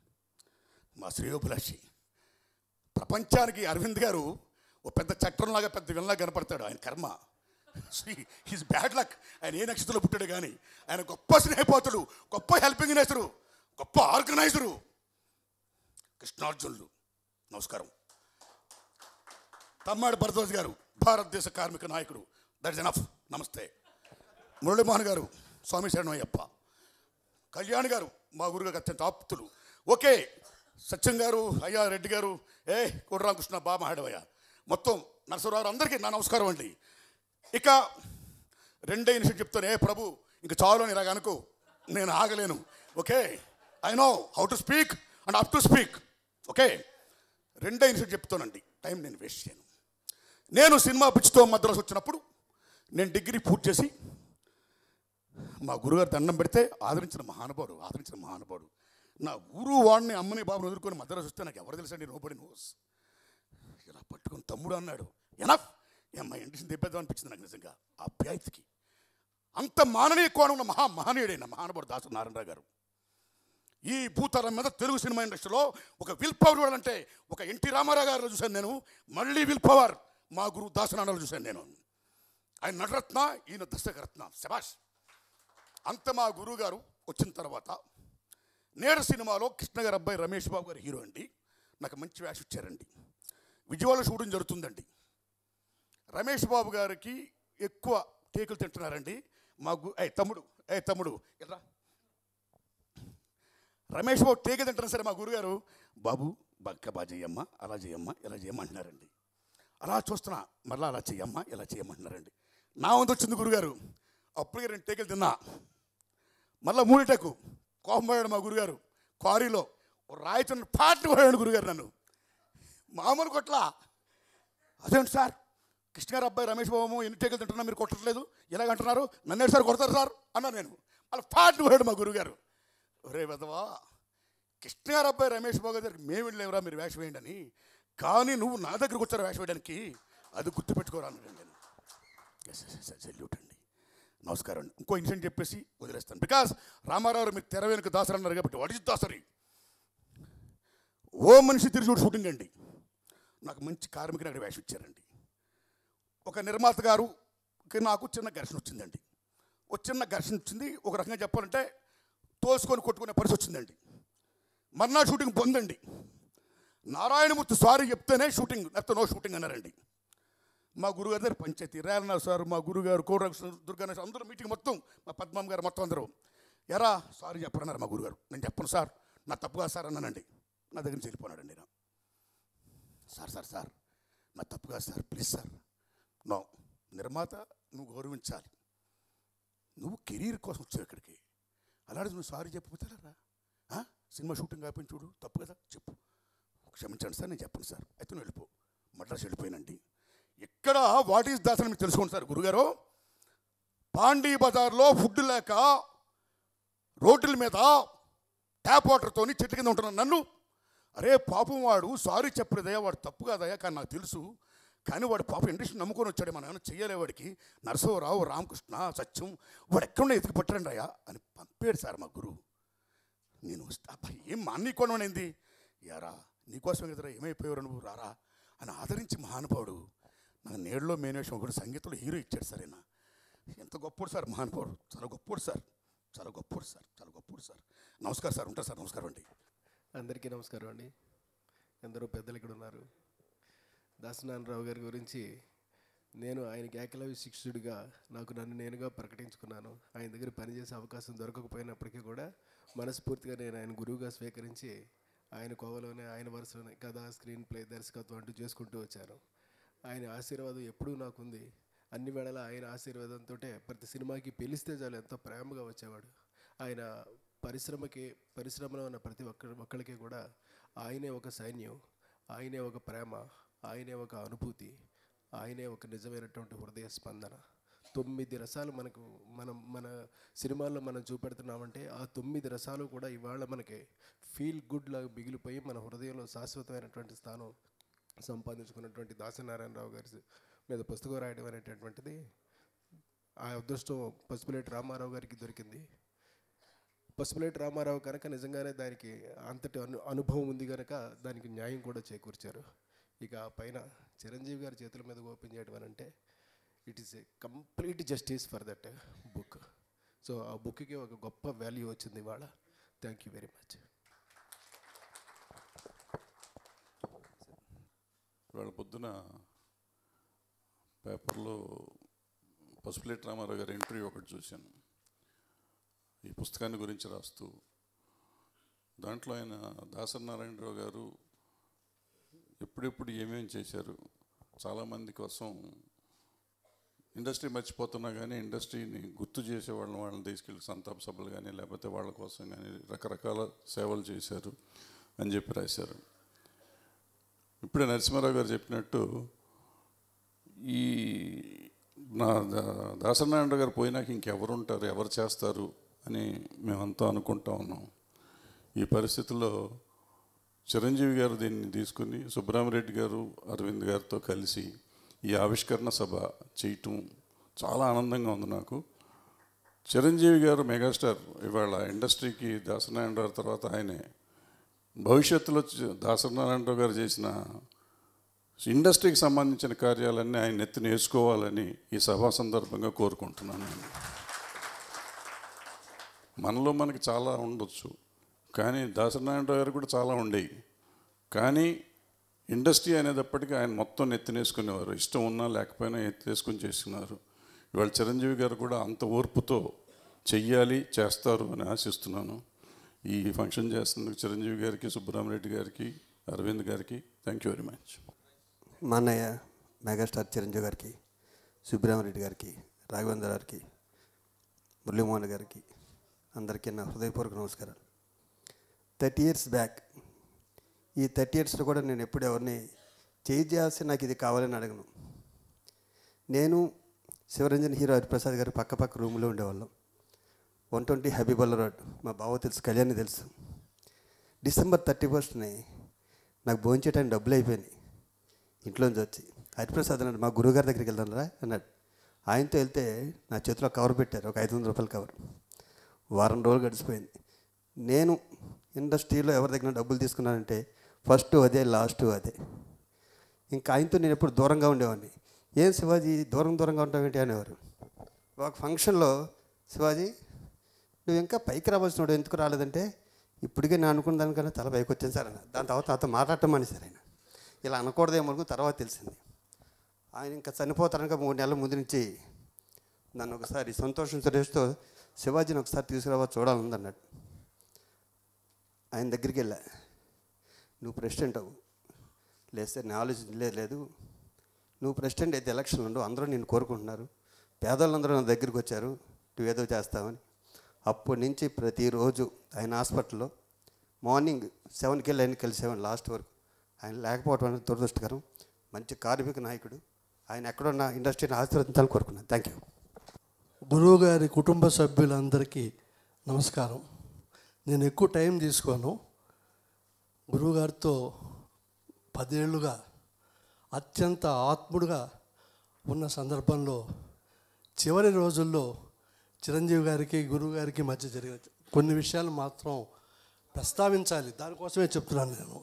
S4: మా శ్రేయోభిలాషి ప్రపంచానికి అరవింద్ గారు ఓ పెద్ద చట్టంలాగా పెద్ద వినలా కనపడతాడు ఆయన కర్మ హిస్ బ్యాడ్ లక్ ఆయన ఏ నక్షత్రంలో పుట్టాడు కానీ ఆయన గొప్ప స్నేహపోతుడు గొప్ప హెల్పింగ్ నేచరు గొప్ప ఆర్గనైజరు కృష్ణార్జునులు నమస్కారం తమ్మాడు భరద్వాజ్ గారు భారతదేశ కార్మిక నాయకుడు దట్ ఇస్ ఎనఫ్ నమస్తే మురళీమోహన్ గారు స్వామి శరణయ్యప్ప కళ్యాణ్ గారు మా గురుగారు అత్యంత ఆప్తులు ఓకే సత్యం గారు అయ్యా రెడ్డి గారు ఏ కోటరామకృష్ణ బాబా మాట్లాడవయ్యా మొత్తం నరసరావు అందరికీ నా నమస్కారం అండి ఇక రెండే నిమిషం చెప్తాను ఏ ప్రభు ఇంక చాలు అని ఇలాగ అనుకో నేను ఆగలేను okay I know how to speak and up to speak okay రెండే నిమిషం చెప్తానండి టైం నేను వేస్ట్ చేయను నేను సినిమా పిచ్చితో మద్రాసు వచ్చినప్పుడు నేను డిగ్రీ పూర్తి చేసి మా గురుగారు దండం పెడితే ఆదరించిన మహానుభావుడు ఆదరించిన మహానుభావుడు నా ఊరు వాడిని అమ్మని బాబుని ఎదుర్కొని మద్రాసు వస్తే నాకు ఎవరు తెలుసండి నోబడి నోస్ ఇలా పట్టుకొని తమ్ముడు అన్నాడు ఎనఫ్ మా ఇంటిని దెబ్బేద్దాం అనిపించింది నాకు నిజంగా ఆ ప్యాయిత్కి అంత మాననీయ కోణం ఉన్న మహా మహనీయుడైన మహానుభావుడు దాసు నారాయణరావు గారు ఈ భూతరం మీద తెలుగు సినిమా ఇండస్ట్రీలో ఒక విల్ పవర్ అంటే ఒక ఎన్టీ రామారావు గారిలో చూశాను నేను మళ్ళీ విల్ పవర్ మా గురువు దాసనాడలో చూశాను నేను ఆయన నటరత్న ఈయన దర్శకరత్న శబాష్ అంత మా గురువు గారు వచ్చిన తర్వాత నేడు సినిమాలో కృష్ణ గారు అబ్బాయి రమేష్ బాబు గారు హీరో అండి నాకు మంచి వేషం ఇచ్చారండి విజయవాడ షూటింగ్ జరుగుతుందండి రమేష్ బాబు గారికి ఎక్కువ టేకులు తింటున్నారండి మా గు ఏ తమ్ముడు ఏ తమ్ముడు ఎట్రా రమేష్ బాబు టేకులు తింటున్నారు సరే మా గురుగారు బాబు బక్క బా చేయమ్మా అలా చేయమ్మా ఇలా చేయమ్మా అంటున్నారండి అలా చూస్తున్నా మళ్ళీ అలా చేయమ్మా ఇలా చేయమంటున్నారండి నా వంతు వచ్చింది గురుగారు అప్పటికే రెండు టేకులు తిన్నా మళ్ళీ మూడిటకు కోపమయ్యాడు మా గురుగారు క్వారీలో ఓ రాయితున్న పాటలు పోయాడు గురుగారు నన్ను మామూలు కొట్లా అదేంటి సార్ కృష్ణ గారు అబ్బాయి రమేష్ బాబు ఎన్ని టేకులు తింటున్నా మీరు కొట్టట్లేదు ఇలాగంటున్నారు నన్నే సార్ కొడతారు సార్ అన్నా నేను అలా పాటలు పోయాడు మా గురుగారు ఒరే వెదవా కృష్ణ గారు అబ్బాయి రమేష్ బాబు దగ్గరికి మేము వెళ్ళలేవురా మీరు వేషం వేయండి అని కానీ నువ్వు నా దగ్గరకు వచ్చారు వేషం వేయడానికి అది గుర్తుపెట్టుకోరా అన్నాడు నేను ఎస్ ఎస్ ఎస్ సెల్యూట్ అండి నమస్కారం అండి ఇంకో ఇన్సిడెంట్ చెప్పేసి వదిలేస్తాను బికాస్ రామారావు గారు మీరు తెర వెనుక దాసరి అన్నారు కాబట్టి వాట్ ఇస్ దాసరి ఓ మనిషి తిరిగి షూటింగ్ అండి నాకు మంచి కార్మిక నగర వేషం ఇచ్చారండి ఒక నిర్మాత గారుకి నాకు చిన్న ఘర్షణ వచ్చిందండి ఒక చిన్న ఘర్షణ వచ్చింది ఒక రకంగా చెప్పాలంటే తోసుకొని కొట్టుకునే పరిస్థితి వచ్చిందండి మర్నాడు షూటింగ్ పొందండి నారాయణమూర్తి సారీ చెప్తేనే షూటింగ్ లేకపోతే నో షూటింగ్ అన్నారండి మా గురుగారి దగ్గర పంచాయతీ రేలనాథ్ సార్ మా గురుగారు కోరకృష్ణ దుర్గానాథ్ అందరూ మీటింగ్ మొత్తం మా పద్మం గారు మొత్తం అందరూ ఎరా సారీ చెప్పరన్నారు మా గురుగారు నేను చెప్పను సార్ నా తప్పుగా సార్ అన్నానండి నా దగ్గర నుంచి వెళ్ళిపోనాడండి నా సార్ సార్ సార్ నా తప్పుగా సార్ ప్లీజ్ సార్ నో నిర్మాత నువ్వు గౌరవించాలి నువ్వు కెరీర్ కోసం వచ్చావు ఇక్కడికి అలాంటి నువ్వు సారీ చెప్పిపోతే రా ఆ? సినిమా షూటింగ్ అయిపోయింది చూడు తప్పు కదా చెప్పు క్షమించండి సార్ నేను చెప్పను సార్ అయితే నువ్వు వెళ్ళిపో మద్రాసు వెళ్ళిపోయానండి ఇక్కడ వాట్ ఈస్ దాస్ అని మీకు తెలుసుకోండి సార్ గురుగారు పాండీ బజార్లో ఫుడ్ లేక రోడ్ల మీద ట్యాప్ వాటర్తోని చెట్ల కింద ఉంటున్నాను నన్ను అరే పాపం వాడు సారీ చెప్పలేదయ్యా వాడు తప్పు కాదయ్యా కానీ నాకు తెలుసు కానీ వాడు పాపం ఇండస్ట్రీ నమ్ముకొని వచ్చాడు మనం ఏమైనా చెయ్యలే వాడికి నరసింహరావు రామకృష్ణ సత్యం వాడు ఎక్కడున్నా ఎతికి పట్టండి అయ్యా అని పంపాడు సార్ మా గురువు నేను వస్తా అబ్బా ఏం మా అన్నీ కొనమనేంది యారా నీకోసం కదరా ఏమైపోయావు నువ్వు రారా అని ఆదరించి మహానుభావుడు నాకు నేడులో మేనేషన్ ఒకటి సంగీతంలో హీరో ఇచ్చాడు సార్ ఆయన ఎంత గొప్పోడు సార్ మహానుభావుడు చాలా గొప్పోడు సార్ చాలా గొప్పోడు సార్ చాలా గొప్పోడు సార్ నమస్కారం సార్ ఉంటారు సార్ నమస్కారం అండి
S5: అందరికీ నమస్కారం అండి ఎందరో పెద్దలు ఇక్కడ ఉన్నారు దాసనారాయణరావు గారి గురించి నేను ఆయనకి ఏకలవ్య శిక్షుడిగా నాకు నన్ను నేనుగా ప్రకటించుకున్నాను ఆయన దగ్గర పనిచేసే అవకాశం దొరకకపోయినప్పటికీ కూడా మనస్ఫూర్తిగా నేను ఆయన గురువుగా స్వీకరించి ఆయన కోవలోనే ఆయన వరుసలోనే కథ స్క్రీన్ ప్లే దర్శకత్వం అంటూ చేసుకుంటూ వచ్చాను ఆయన ఆశీర్వాదం ఎప్పుడూ నాకుంది అన్ని వేళలా ఆయన ఆశీర్వాదంతో ప్రతి సినిమాకి పిలిస్తే చాలు ఎంతో ప్రేమగా వచ్చేవాడు ఆయన పరిశ్రమకి పరిశ్రమలో ఉన్న ప్రతి ఒక్క ఒక్కరికి కూడా ఆయనే ఒక సైన్యం ఆయనే ఒక ప్రేమ ఆయనే ఒక అనుభూతి ఆయనే ఒక నిజమైనటువంటి హృదయ స్పందన తొమ్మిది రసాలు మనకు మనం మన సినిమాల్లో మనం చూపెడుతున్నామంటే ఆ తొమ్మిది రసాలు కూడా ఇవాళ మనకి ఫీల్ గుడ్ లాగా మిగిలిపోయి మన హృదయంలో శాశ్వతమైనటువంటి స్థానం సంపాదించుకున్నటువంటి దాసనారాయణరావు గారి మీద పుస్తకం రాయడం అనేటటువంటిది ఆ అదృష్టం పసుపులేటి రామారావు గారికి దొరికింది పసుపులేటి రామారావు కనుక నిజంగానే దానికి అంతటి అను అనుభవం ఉంది కనుక దానికి న్యాయం కూడా చేకూర్చారు ఇక ఆ పైన చిరంజీవి గారి చేతుల మీద ఓపెన్ చేయడం అని అంటే it is a complete justice for that book so ఆ బుక్కి ఒక గొప్ప వాల్యూ వచ్చింది ఇవాళ థ్యాంక్ యూ వెరీ మచ్
S6: ఇవాళ పొద్దున పేపర్లో పసుపులేటి రామారావు గారి ఇంటర్వ్యూ ఒకటి చూశాను ఈ పుస్తకాన్ని గురించి రాస్తూ దాంట్లో ఆయన దాసనారాయణరావు గారు ఎప్పుడెప్పుడు ఏమేమి చేశారు చాలామంది కోసం ఇండస్ట్రీ మర్చిపోతున్నా కానీ ఇండస్ట్రీని గుర్తు చేసే వాళ్ళని వాళ్ళని తీసుకెళ్ళి సంతాప సభలు కానీ లేకపోతే వాళ్ళ కోసం కానీ రకరకాల సేవలు చేశారు అని చెప్పి రాశారు ఇప్పుడే నరసింహారావు గారు చెప్పినట్టు ఈ నా దా- దాసనారాయణ గారు పోయినాక ఇంకెవరు ఉంటారు ఎవరు చేస్తారు అని మేమంతా అనుకుంటా ఉన్నాం ఈ పరిస్థితుల్లో చిరంజీవి గారు దీన్ని తీసుకుని సుబ్రహ్మరెడ్డి గారు అరవింద్ గారితో కలిసి ఈ ఆవిష్కరణ సభ చేయటం చాలా ఆనందంగా ఉంది నాకు చిరంజీవి గారు మెగాస్టార్ ఇవాళ ఇండస్ట్రీకి దాసనారాయణ గారి తర్వాత ఆయనే భవిష్యత్తులో చ- దాసనారాయణరావు గారు చేసిన ఇండస్ట్రీకి సంబంధించిన కార్యాలన్నీ ఆయన ఎత్తున వేసుకోవాలని ఈ సభా సందర్భంగా కోరుకుంటున్నాను నేను మనలో మనకి చాలా ఉండొచ్చు కానీ దాసనారాయణరావు గారు కూడా చాలా ఉండేవి కానీ ఇండస్ట్రీ అనేటప్పటికీ ఆయన మొత్తం నెత్తినేసుకునేవారు ఇష్టం ఉన్నా లేకపోయినా ఎత్తేసుకుని చేస్తున్నారు ఇవాళ చిరంజీవి గారు కూడా అంత ఓర్పుతో చెయ్యాలి చేస్తారు అని ఆశిస్తున్నాను ఈ ఫంక్షన్ చేస్తున్నందుకు చిరంజీవి గారికి సుబ్బరామరెడ్డి గారికి అరవింద్ గారికి థ్యాంక్ యూ వెరీ మచ్
S7: మా అన్నయ్య మెగాస్టార్ చిరంజీవి గారికి సుబ్రహ్మరెడ్డి గారికి రాఘవేంద్ర గారికి మురళీమోహన్ గారికి అందరికీ నా హృదయపూర్వక నమస్కారాలు థర్టీ ఇయర్స్ బ్యాక్ ఈ థర్టీ ఇయర్స్లో కూడా నేను ఎప్పుడు ఎవరిని చేయి చేయాల్సి నాకు ఇది కావాలని అడగను నేను శివరంజన్ హీరో హరిప్రసాద్ గారు పక్క పక్క రూమ్లో ఉండేవాళ్ళం వన్ ట్వంటీ హబీబుల్లా రోడ్ మా బావ తెలుసు కళ్యాణి తెలుసు డిసెంబర్ థర్టీ ఫస్ట్ని నాకు భోంచేయడానికి డబ్బులు అయిపోయినాయి ఇంట్లోంచి వచ్చి హరిప్రసాద్ అన్నాడు మా గురువుగారి దగ్గరికి వెళ్దాం రా అన్నాడు ఆయనతో వెళ్తే నా చేతిలో కవర్ పెట్టారు ఒక ఐదు వందల రూపాయల కవర్ వారం రోజులు గడిచిపోయింది నేను ఇండస్ట్రీలో ఎవరి దగ్గర డబ్బులు తీసుకున్నానంటే ఫస్ట్ అదే లాస్ట్ అదే ఇంకా ఆయనతో నేను ఎప్పుడు దూరంగా ఉండేవాడిని ఏం శివాజీ దూరం దూరంగా ఉంటావేంటి అనేవారు ఒక ఫంక్షన్లో శివాజీ నువ్వు ఇంకా పైకి రావాల్సిన వాడు ఎందుకు రాలేదంటే ఇప్పటికే నేను అనుకున్న దానికన్నా తల పైకి వచ్చాను సార్ అన్న దాని తర్వాత నాతో మాట్లాడటం మానేశారు ఆయన ఇలా అనకూడదేమో అనుకుని తర్వాత తెలిసింది ఆయన ఇంకా చనిపోతారనక మూడు నెలల ముందు నుంచి నన్ను ఒకసారి సంతోషం సురేష్తో శివాజీని ఒకసారి తీసుకురావా చూడాలని అన్నాడు ఆయన దగ్గరికి వెళ్ళా నువ్వు ప్రెసిడెంట్ అవ్వు లేదు సార్ నా ఆలోచన లేదు లేదు నువ్వు ప్రెసిడెంట్ అయితే ఎలక్షన్ ఉండు అందరూ నేను కోరుకుంటున్నారు పేదలందరూ నా దగ్గరికి వచ్చారు నువ్వేదో చేస్తావని అప్పటి నుంచి ప్రతిరోజు ఆయన హాస్పిటల్లో మార్నింగ్ సెవెన్కి వెళ్ళి ఆయన కలిసేవాడిని లాస్ట్ వరకు ఆయన లేకపోవడం అనేది దురదృష్టకరం మంచి కార్మిక నాయకుడు ఆయన ఎక్కడున్న ఇండస్ట్రీని ఆశీర్వదించాలని కోరుకున్నాను థ్యాంక్ యూ
S8: గురువు గారి కుటుంబ సభ్యులందరికీ నమస్కారం నేను ఎక్కువ టైం తీసుకోను గురువుగారితో పదేళ్లుగా అత్యంత ఆత్ముడుగా ఉన్న సందర్భంలో చివరి రోజుల్లో చిరంజీవి గారికి గురువు గారికి మధ్య జరిగిన కొన్ని విషయాలు మాత్రం ప్రస్తావించాలి దానికోసమే చెప్తున్నాను నేను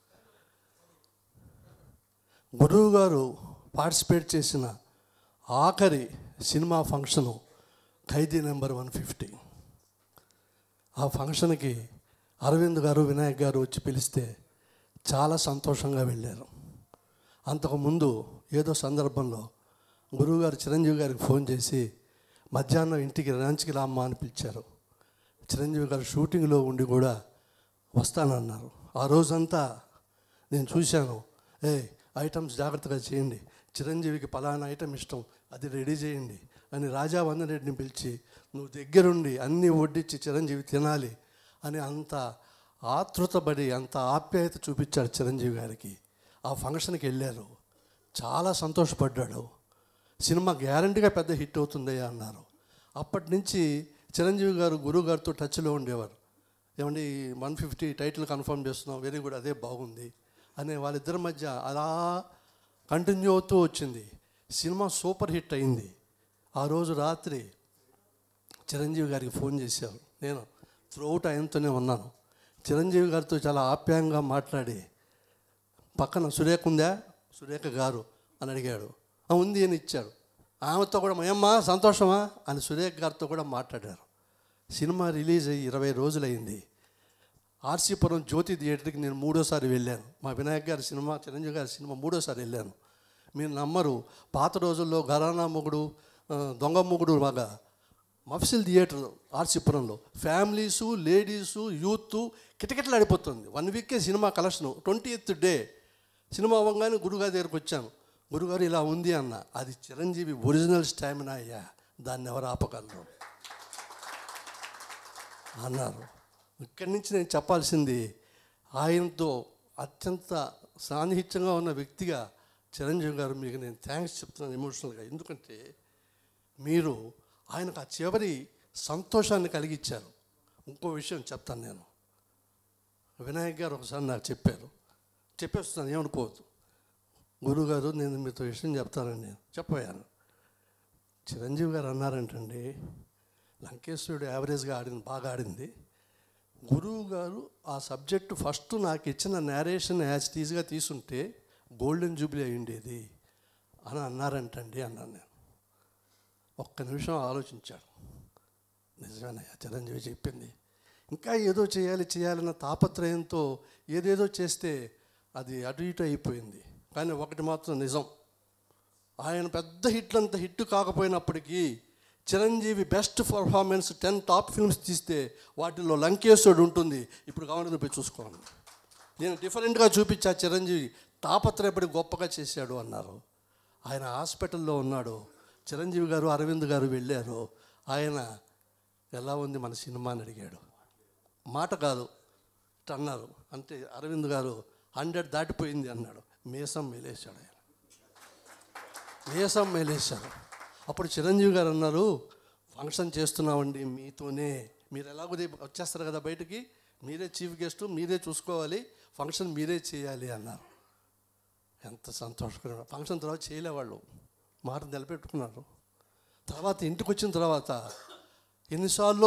S8: గురువు గారు పార్టిసిపేట్ చేసిన ఆఖరి cinema function Khaidi number one fifty ఆ ఫంక్షన్కి అరవింద్ గారు వినాయక్ గారు వచ్చి పిలిస్తే చాలా సంతోషంగా వెళ్ళారు అంతకుముందు ఏదో సందర్భంలో గురువుగారు చిరంజీవి గారికి ఫోన్ చేసి మధ్యాహ్నం ఇంటికి లంచ్కి రామ్మా అని పిలిచారు చిరంజీవి గారు షూటింగ్లో ఉండి కూడా వస్తానన్నారు ఆ రోజంతా నేను చూశాను ఏ ఐటమ్స్ జాగ్రత్తగా చేయండి చిరంజీవికి పలానా ఐటమ్ ఇష్టం అది రెడీ చేయండి అని రాజా వందరెడ్డిని పిలిచి నువ్వు దగ్గరుండి అన్నీ వడ్డించి చిరంజీవి తినాలి అని అంత ఆతృతపడి అంత ఆప్యాయత చూపించాడు చిరంజీవి గారికి ఆ ఫంక్షన్కి వెళ్ళారు చాలా సంతోషపడ్డాడు సినిమా గ్యారంటీగా పెద్ద హిట్ అవుతుందయ్యా అన్నారు అప్పటి నుంచి చిరంజీవి గారు గురువు గారితో టచ్లో ఉండేవారు ఏమండి వన్ ఫిఫ్టీ టైటిల్ కన్ఫర్మ్ చేస్తున్నాం వెరీ గుడ్ అదే బాగుంది అనే వాళ్ళిద్దరి మధ్య అలా కంటిన్యూ అవుతూ వచ్చింది సినిమా సూపర్ హిట్ అయింది ఆ రోజు రాత్రి చిరంజీవి గారికి ఫోన్ చేశారు నేను త్రూఅవుట్ ఆయనతోనే ఉన్నాను చిరంజీవి గారితో చాలా ఆప్యాయంగా మాట్లాడి పక్కన సురేఖ ఉందా సురేఖ గారు అని అడిగాడు "ఆ, ఉంది అని ఇచ్చాడు ఆమెతో కూడా ఏమ్మా సంతోషమా అని సురేఖ గారితో కూడా మాట్లాడారు సినిమా రిలీజ్ అయ్యి ఇరవై రోజులైంది ఆర్సీపురం జ్యోతి థియేటర్కి నేను మూడోసారి వెళ్ళాను మా వినాయక్ గారి సినిమా చిరంజీవి గారి సినిమా మూడోసారి వెళ్ళాను మీరు నమ్మరు పాత రోజుల్లో ఘరానా మొగుడు ఆ, దొంగ మొగుడు బాగా మఫ్సిల్ థియేటర్ ఆర్సీపురంలో ఫ్యామిలీసు లేడీసు యూత్ కిటకిటలాడిపోతుంది వన్ వీకే cinema collection twenty eighth day cinema అవ్వగానే గురుగారి దగ్గరికి వచ్చాను గురుగారు ఇలా ఉంది అన్న అది చిరంజీవి ఒరిజినల్ స్టామినా అయ్యా దాన్ని ఎవరు ఆపగలరు అన్నారు ఇక్కడి నుంచి నేను చెప్పాల్సింది ఆయనతో అత్యంత సాన్నిహిత్యంగా ఉన్న వ్యక్తిగా చిరంజీవి గారు మీకు నేను థ్యాంక్స్ చెప్తున్నాను ఎమోషనల్గా ఎందుకంటే మీరు ఆయనకు ఆ చివరి సంతోషాన్ని కలిగించారు ఇంకో విషయం చెప్తాను నేను వినాయక్ గారు ఒకసారి నాకు చెప్పారు చెప్పేస్తున్నాను ఏమనుకోవద్దు గురుగారు నేను మీతో విషయం చెప్తానని నేను చెప్పాను చిరంజీవి గారు అన్నారంటండి లంకేశ్వరుడు యావరేజ్గా ఆడింది బాగా ఆడింది గురువు గారు ఆ సబ్జెక్టు ఫస్ట్ నాకు ఇచ్చిన నేరేషన్ యాజ్ టీజ్గా తీసుంటే గోల్డెన్ జూబ్లీ అయి ఉండేది అని అన్నారంటండి అన్నాను నేను ఒక్క నిమిషం ఆలోచించాడు నిజమేనయ్యా చిరంజీవి చెప్పింది ఇంకా ఏదో చేయాలి చేయాలన్న తాపత్రయంతో ఏదేదో చేస్తే అది అటు ఇటు అయిపోయింది కానీ ఒకటి మాత్రం నిజం ఆయన పెద్ద హిట్లంత హిట్ కాకపోయినప్పటికీ Chiranjeevi best performance ten top films తీస్తే వాటిల్లో లంకేశ్వరుడు ఉంటుంది ఇప్పుడు కావాలని పోయి చూసుకోండి నేను డిఫరెంట్గా చూపించా చిరంజీవి తాపత్రయపడి గొప్పగా చేశాడు అన్నారు ఆయన హాస్పిటల్లో ఉన్నాడు చిరంజీవి గారు అరవింద్ గారు వెళ్ళారు ఆయన ఎలా ఉంది మన సినిమా అని అడిగాడు మాట కాదు ఇట్ట అన్నారు అంటే అరవింద్ గారు హండ్రెడ్ దాటిపోయింది అన్నాడు మీసం మేలేశాడు ఆయన మీసం మేలేశారు అప్పుడు చిరంజీవి గారు అన్నారు ఫంక్షన్ చేస్తున్నామండి మీతోనే మీరు ఎలాగో రేపు వచ్చేస్తారు కదా బయటికి మీరే చీఫ్ గెస్ట్ మీరే చూసుకోవాలి ఫంక్షన్ మీరే చేయాలి అన్నారు ఎంత సంతోషకరమైన ఫంక్షన్ తర్వాత చేయలేవాళ్ళు మాట నిలబెట్టుకున్నారు తర్వాత ఇంటికి వచ్చిన తర్వాత ఎన్నిసార్లు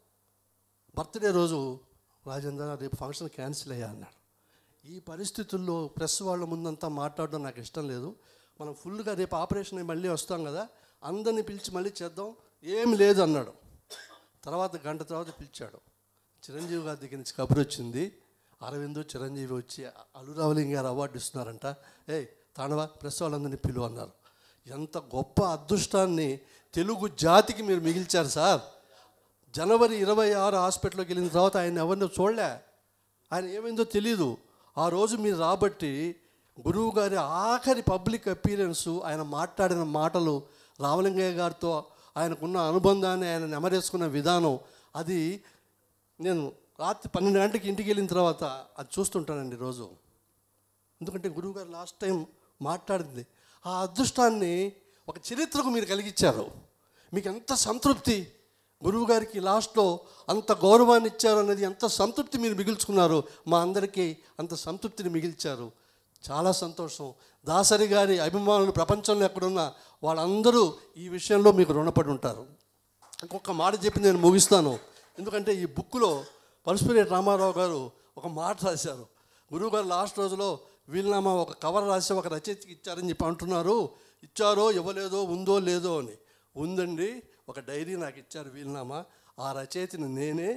S8: బర్త్డే రోజు రాజేంద్ర రేపు ఫంక్షన్ క్యాన్సిల్ అయ్యా అన్నాడు ఈ పరిస్థితుల్లో ప్రెస్ వాళ్ళ ముందంతా మాట్లాడడం నాకు ఇష్టం లేదు మనం ఫుల్గా రేపు ఆపరేషన్ అయ్యి మళ్ళీ వస్తాం కదా అందరిని పిలిచి మళ్ళీ చేద్దాం ఏం లేదు అన్నాడు తర్వాత గంట తర్వాత పిలిచాడు చిరంజీవి గారి దగ్గర నుంచి కబురు వచ్చింది అరవింద్ చిరంజీవి వచ్చి అలురావలింగ్ గారు అవార్డు ఇస్తున్నారంట ఏయ్ తాండవా ప్రెస్ వాళ్ళందరినీ పిలువ అన్నారు ఎంత గొప్ప అదృష్టాన్ని తెలుగు జాతికి మీరు మిగిల్చారు సార్ జనవరి ఇరవై ఆరు హాస్పిటల్కి వెళ్ళిన తర్వాత ఆయన ఎవరినో చూడలే ఆయన ఏమైందో తెలీదు ఆ రోజు మీరు రాబట్టి గురువు గారి ఆఖరి పబ్లిక్ అపీరెన్సు ఆయన మాట్లాడిన మాటలు రామలింగయ్య గారితో ఆయనకున్న అనుబంధాన్ని ఆయన నెమరేసుకున్న విధానం అది నేను రాత్రి పన్నెండు గంటకి ఇంటికి వెళ్ళిన తర్వాత అది చూస్తుంటానండి రోజు ఎందుకంటే గురువుగారు లాస్ట్ టైం మాట్లాడింది ఆ అదృష్టాన్ని ఒక చరిత్రకు మీరు కలిగించారు మీకు ఎంత సంతృప్తి గురువుగారికి లాస్ట్లో అంత గౌరవాన్ని ఇచ్చారు అనేది ఎంత సంతృప్తి మీరు మిగిల్చుకున్నారు మా అందరికీ అంత సంతృప్తిని మిగిల్చారు చాలా సంతోషం దాసరి గారి అభిమానులు ప్రపంచంలో ఎక్కడున్నా వాళ్ళందరూ ఈ విషయంలో మీకు రుణపడి ఉంటారు ఇంకొక మాట చెప్పి నేను ముగిస్తాను ఎందుకంటే ఈ బుక్లో పరశుపేట రామారావు గారు ఒక మాట రాశారు గురువుగారు లాస్ట్ రోజులో వీలునామా ఒక కవర్ రాసి ఒక రచయితకి ఇచ్చారని చెప్పి అంటున్నారు ఇచ్చారో ఇవ్వలేదో ఉందో లేదో అని ఉందండి ఒక డైరీ నాకు ఇచ్చారు వీలునామా ఆ రచయితని నేనే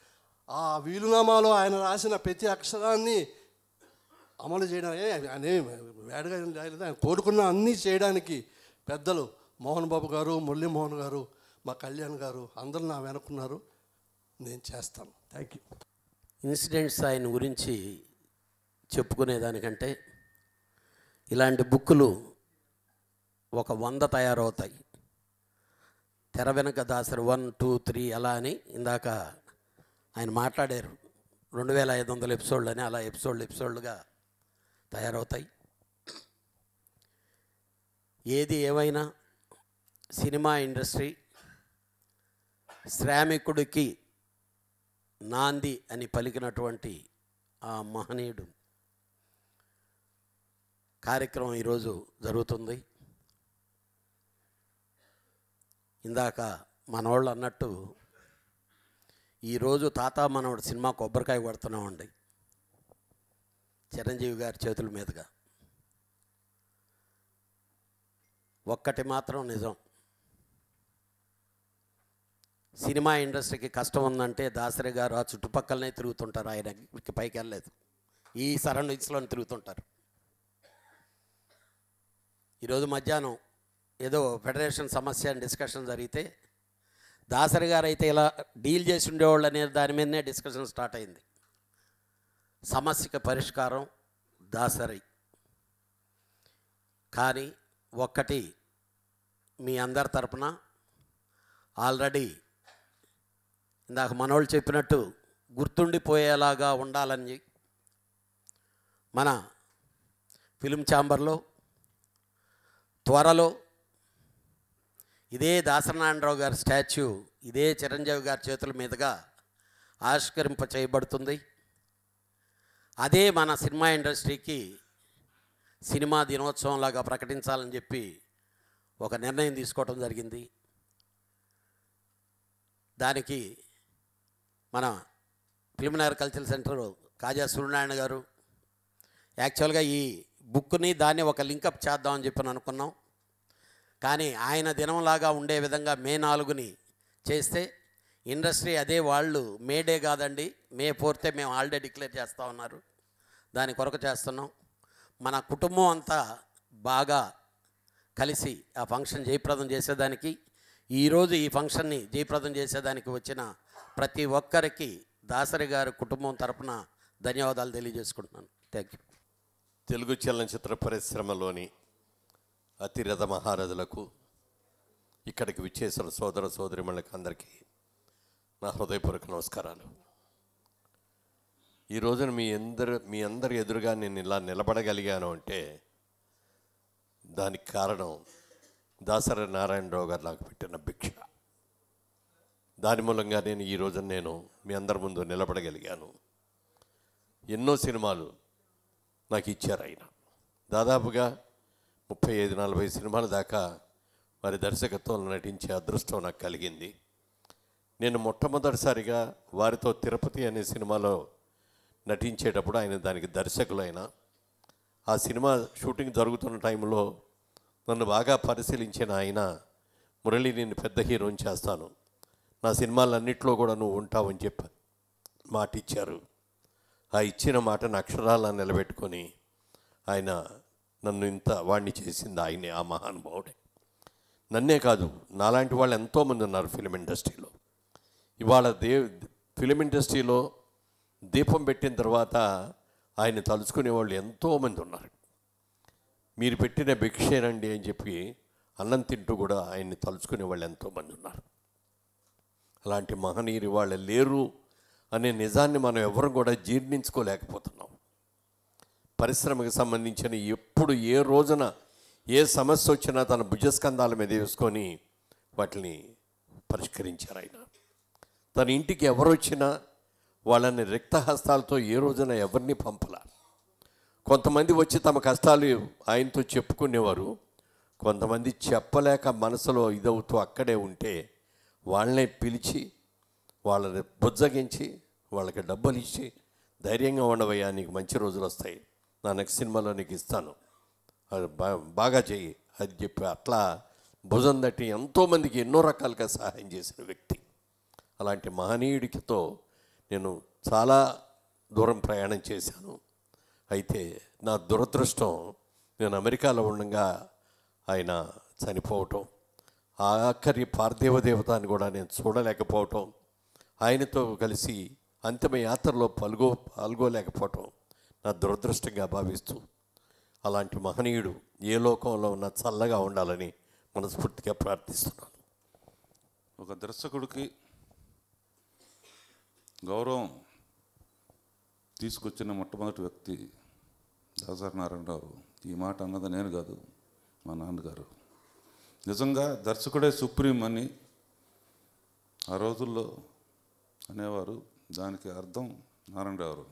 S8: ఆ వీలునామాలో ఆయన రాసిన ప్రతి అక్షరాన్ని అమలు చేయడానికి ఆయన ఏం వేడగా ఏం రాయలేదు. ఆయన కోరుకున్న అన్నీ చేయడానికి పెద్దలు మోహన్ బాబు గారు మురళీమోహన్ గారు మా కళ్యాణ్ గారు అందరూ నా వెనుకున్నారు నేను చేస్తాను థ్యాంక్ యూ
S9: ఇన్సిడెంట్స్ ఆయన గురించి చెప్పుకునేదానికంటే ఇలాంటి బుక్కులు ఒక వంద తయారవుతాయి తెర వెనక దాసరి వన్ టూ త్రీ అలా అని ఇందాక ఆయన మాట్లాడారు రెండు వేల ఐదు వందల ఎపిసోడ్లు అని అలా ఎపిసోడ్లు ఎపిసోడ్లుగా తయారవుతాయి ఏది ఏమైనా సినిమా ఇండస్ట్రీ శ్రామికుడికి నాంది అని పలికినటువంటి ఆ మహనీయుడు కార్యక్రమం ఈరోజు జరుగుతుంది ఇందాక మనోళ్ళు అన్నట్టు ఈరోజు తాత మనవడు సినిమా కొబ్బరికాయ కొడుతున్నామండి చిరంజీవి గారి చేతుల మీదుగా ఒక్కటి మాత్రం నిజం సినిమా ఇండస్ట్రీకి కష్టం ఉందంటే దాసరి గారు ఆ చుట్టుపక్కలనే తిరుగుతుంటారు ఆయన ఇక్కడికి పైకి వెళ్ళలేదు ఈ సరౌండింగ్స్లో తిరుగుతుంటారు ఈరోజు మధ్యాహ్నం ఏదో ఫెడరేషన్ సమస్య అని డిస్కషన్ జరిగితే దాసరి గారు అయితే ఇలా డీల్ చేసి ఉండేవాళ్ళు అనే దాని మీదనే డిస్కషన్ స్టార్ట్ అయింది సమస్యకి పరిష్కారం దాసరి కానీ ఒక్కటి మీ అందరి తరపున ఆల్రెడీ ఇందాక మనోళ్ళు చెప్పినట్టు గుర్తుండిపోయేలాగా ఉండాలని మన ఫిలిం ఛాంబర్లో త్వరలో ఇదే దాసనారాయణరావు గారి స్టాచ్యూ ఇదే చిరంజీవి గారి చేతుల మీదుగా ఆవిష్కరింప చేయబడుతుంది అదే మన సినిమా ఇండస్ట్రీకి సినిమా దినోత్సవం లాగా ప్రకటించాలని చెప్పి ఒక నిర్ణయం తీసుకోవడం జరిగింది దానికి మన ఫిలిమినర్ కల్చరల్ సెంటర్ కాజా సూర్యనారాయణ గారు యాక్చువల్గా ఈ బుక్ని దాన్ని ఒక లింకప్ చేద్దామని చెప్పి అనుకున్నాం కానీ ఆయన దినంలాగా ఉండే విధంగా మే నాలుగుని చేస్తే ఇండస్ట్రీ అదే వాళ్ళు మే డే కాదండి మే ఫోర్తే మేము హాలిడే డిక్లేర్ చేస్తూ ఉన్నారు దాని కొరకు చేస్తున్నాం మన కుటుంబం అంతా బాగా కలిసి ఆ ఫంక్షన్ జయప్రదం చేసేదానికి ఈరోజు ఈ ఫంక్షన్ని జయప్రదం చేసేదానికి వచ్చిన ప్రతి ఒక్కరికి దాసరి గారి కుటుంబం తరపున ధన్యవాదాలు తెలియజేసుకుంటున్నాను థ్యాంక్ యూ
S10: తెలుగు చలనచిత్ర పరిశ్రమలోని అతిరథ మహారథులకు ఇక్కడికి విచ్చేసిన సోదర సోదరిమణులకు అందరికీ నా హృదయపూర్వక నమస్కారాలు ఈ రోజున మీ అందరు మీ అందరి ఎదురుగా నేను ఇలా నిలబడగలిగాను అంటే దానికి కారణం దాసరి నారాయణరావు గారు నాకు పెట్టిన భిక్ష దాని మూలంగా నేను ఈ రోజున నేను మీ అందరి ముందు నిలబడగలిగాను ఎన్నో సినిమాలు నాకు ఇచ్చారు ఆయన దాదాపుగా ముప్పై ఐదు నలభై సినిమాల దాకా వారి దర్శకత్వంలో నటించే అదృష్టం నాకు కలిగింది నేను మొట్టమొదటిసారిగా వారితో తిరుపతి అనే సినిమాలో నటించేటప్పుడు ఆయన దానికి దర్శకులైన ఆ సినిమా షూటింగ్ జరుగుతున్న టైంలో నన్ను బాగా పరిశీలించిన ఆయన మురళి నేను పెద్ద హీరోని చేస్తాను నా సినిమాలన్నింటిలో కూడా నువ్వు ఉంటావని చెప్పి మాట ఇచ్చారు ఆ ఇచ్చిన మాటను అక్షరాలా నిలబెట్టుకొని ఆయన నన్ను ఇంత వాడిని చేసింది ఆయనే ఆ మహానుభావుడే నన్నే కాదు నాలాంటి వాళ్ళు ఎంతోమంది ఉన్నారు ఫిలిం ఇండస్ట్రీలో ఇవాళ దే ఫిలిం ఇండస్ట్రీలో దీపం పెట్టిన తర్వాత ఆయన తలుచుకునే వాళ్ళు ఎంతోమంది ఉన్నారు మీరు పెట్టిన భిక్షేనండి అని చెప్పి అన్నం తింటూ కూడా ఆయన్ని తలుచుకునే వాళ్ళు ఎంతోమంది ఉన్నారు అలాంటి మహనీయులు వాళ్ళు లేరు అనే నిజాన్ని మనం ఎవరు కూడా జీర్ణించుకోలేకపోతున్నాం పరిశ్రమకు సంబంధించిన ఎప్పుడు ఏ రోజున ఏ సమస్య వచ్చినా తన భుజస్కంధాల మీద వేసుకొని వాటిని పరిష్కరించారు ఆయన తన ఇంటికి ఎవరు వచ్చినా వాళ్ళని రిక్తహస్తాలతో ఏ రోజున ఎవరిని పంపల కొంతమంది వచ్చి తమ కష్టాలు ఆయనతో చెప్పుకునేవారు కొంతమంది చెప్పలేక మనసులో ఇదవుతూ అక్కడే ఉంటే వాళ్ళనే పిలిచి వాళ్ళని బుజ్జగించి వాళ్ళకి డబ్బులు ఇచ్చి ధైర్యంగా ఉండవయ్యా నీకు మంచి రోజులు వస్తాయి నా నెక్స్ట్ సినిమాలో నీకు ఇస్తాను అది బా- బాగా చెయ్యి అది చెప్పి అట్లా భుజం తట్టి ఎంతోమందికి ఎన్నో రకాలుగా సహాయం చేసిన వ్యక్తి అలాంటి మహనీయుడికితో నేను చాలా దూరం ప్రయాణం చేశాను అయితే నా దురదృష్టం నేను అమెరికాలో ఉండగా ఆయన చనిపోవటం ఆఖరి పార్థివ దేవత అని కూడా నేను చూడలేకపోవటం ఆయనతో కలిసి అంతిమ యాత్రలో పాల్గో పాల్గొలేకపోవటం నా దురదృష్టంగా భావిస్తూ అలాంటి మహనీయుడు ఏ లోకంలో ఉన్న చల్లగా ఉండాలని మనస్ఫూర్తిగా ప్రార్థిస్తున్నాను
S6: ఒక దర్శకుడికి గౌరవం తీసుకొచ్చిన మొట్టమొదటి వ్యక్తి దాసరి నారాయణరావు ఈ మాట అన్నది నేను కాదు మా నాన్నగారు నిజంగా దర్శకుడే సుప్రీం అని ఆ రోజుల్లో అనేవారు దానికి అర్థం నారాయణరావు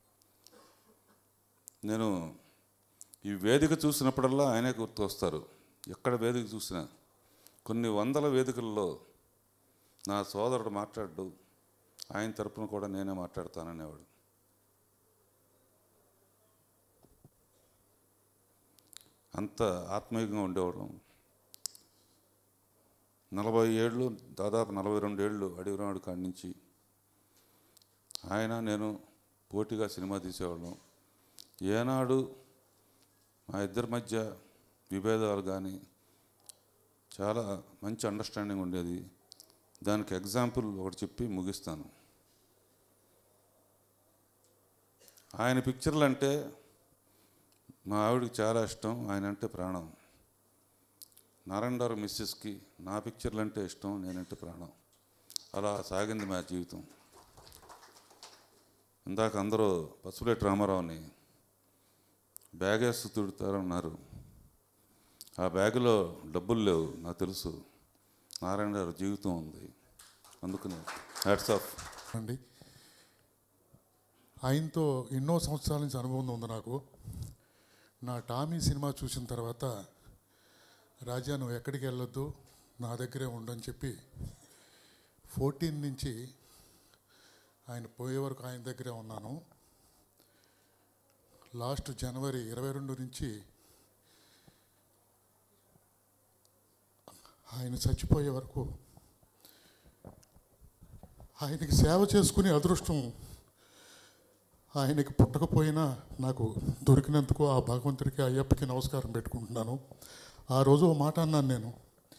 S6: నేను ఈ వేదిక చూసినప్పుడల్లా ఆయనే గుర్తు వస్తారు ఎక్కడ వేదిక చూసినా కొన్ని వందల వేదికల్లో నా సోదరుడు మాట్లాడు ఆయన తరపున కూడా నేనే మాట్లాడతాననేవాడు అంత ఆత్మీయంగా ఉండేవాడు నలభై ఏళ్ళు దాదాపు నలభై రెండు ఏళ్ళు అడిగినాడు కాడి నుంచి ఆయన నేను పోటీగా సినిమా తీసేవాళ్ళం ఏనాడు మా ఇద్దరి మధ్య విభేదాలు కానీ చాలా మంచి అండర్స్టాండింగ్ ఉండేది దానికి ఎగ్జాంపుల్ ఒకటి చెప్పి ముగిస్తాను ఆయన పిక్చర్లు అంటే మా ఆవిడకి చాలా ఇష్టం ఆయన అంటే ప్రాణం నారాయణరావు మిస్సెస్కి నా పిక్చర్లు అంటే ఇష్టం నేనంటే ప్రాణం అలా సాగింది మా జీవితం ఇందాక అందరూ పసుపులేటి రామారావుని బ్యాగ్ వేస్తూ తిడుతారన్నారు ఆ బ్యాగులో డబ్బులు లేవు నాకు తెలుసు నారాయణ గారు జీవితం ఉంది అందుకని హ్యాట్స్ ఆఫ్
S11: అండి ఆయనతో ఎన్నో సంవత్సరాల నుంచి అనుభవం ఉంది నాకు నా టామీ సినిమా చూసిన తర్వాత రాజా నువ్వు ఎక్కడికి వెళ్ళొద్దు నా దగ్గరే ఉండని చెప్పి ఫోర్టీన్ నుంచి ఆయన పోయే వరకు ఆయన దగ్గరే ఉన్నాను లాస్ట్ జనవరి ఇరవై రెండు నుంచి ఆయన చచ్చిపోయే వరకు ఆయనకి సేవ చేసుకునే అదృష్టం ఆయనకి పుట్టకపోయినా నాకు దొరికినందుకు ఆ భగవంతుడికి అయ్యప్పకి నమస్కారం పెట్టుకుంటున్నాను ఆ రోజు ఓ మాట అన్నాను నేను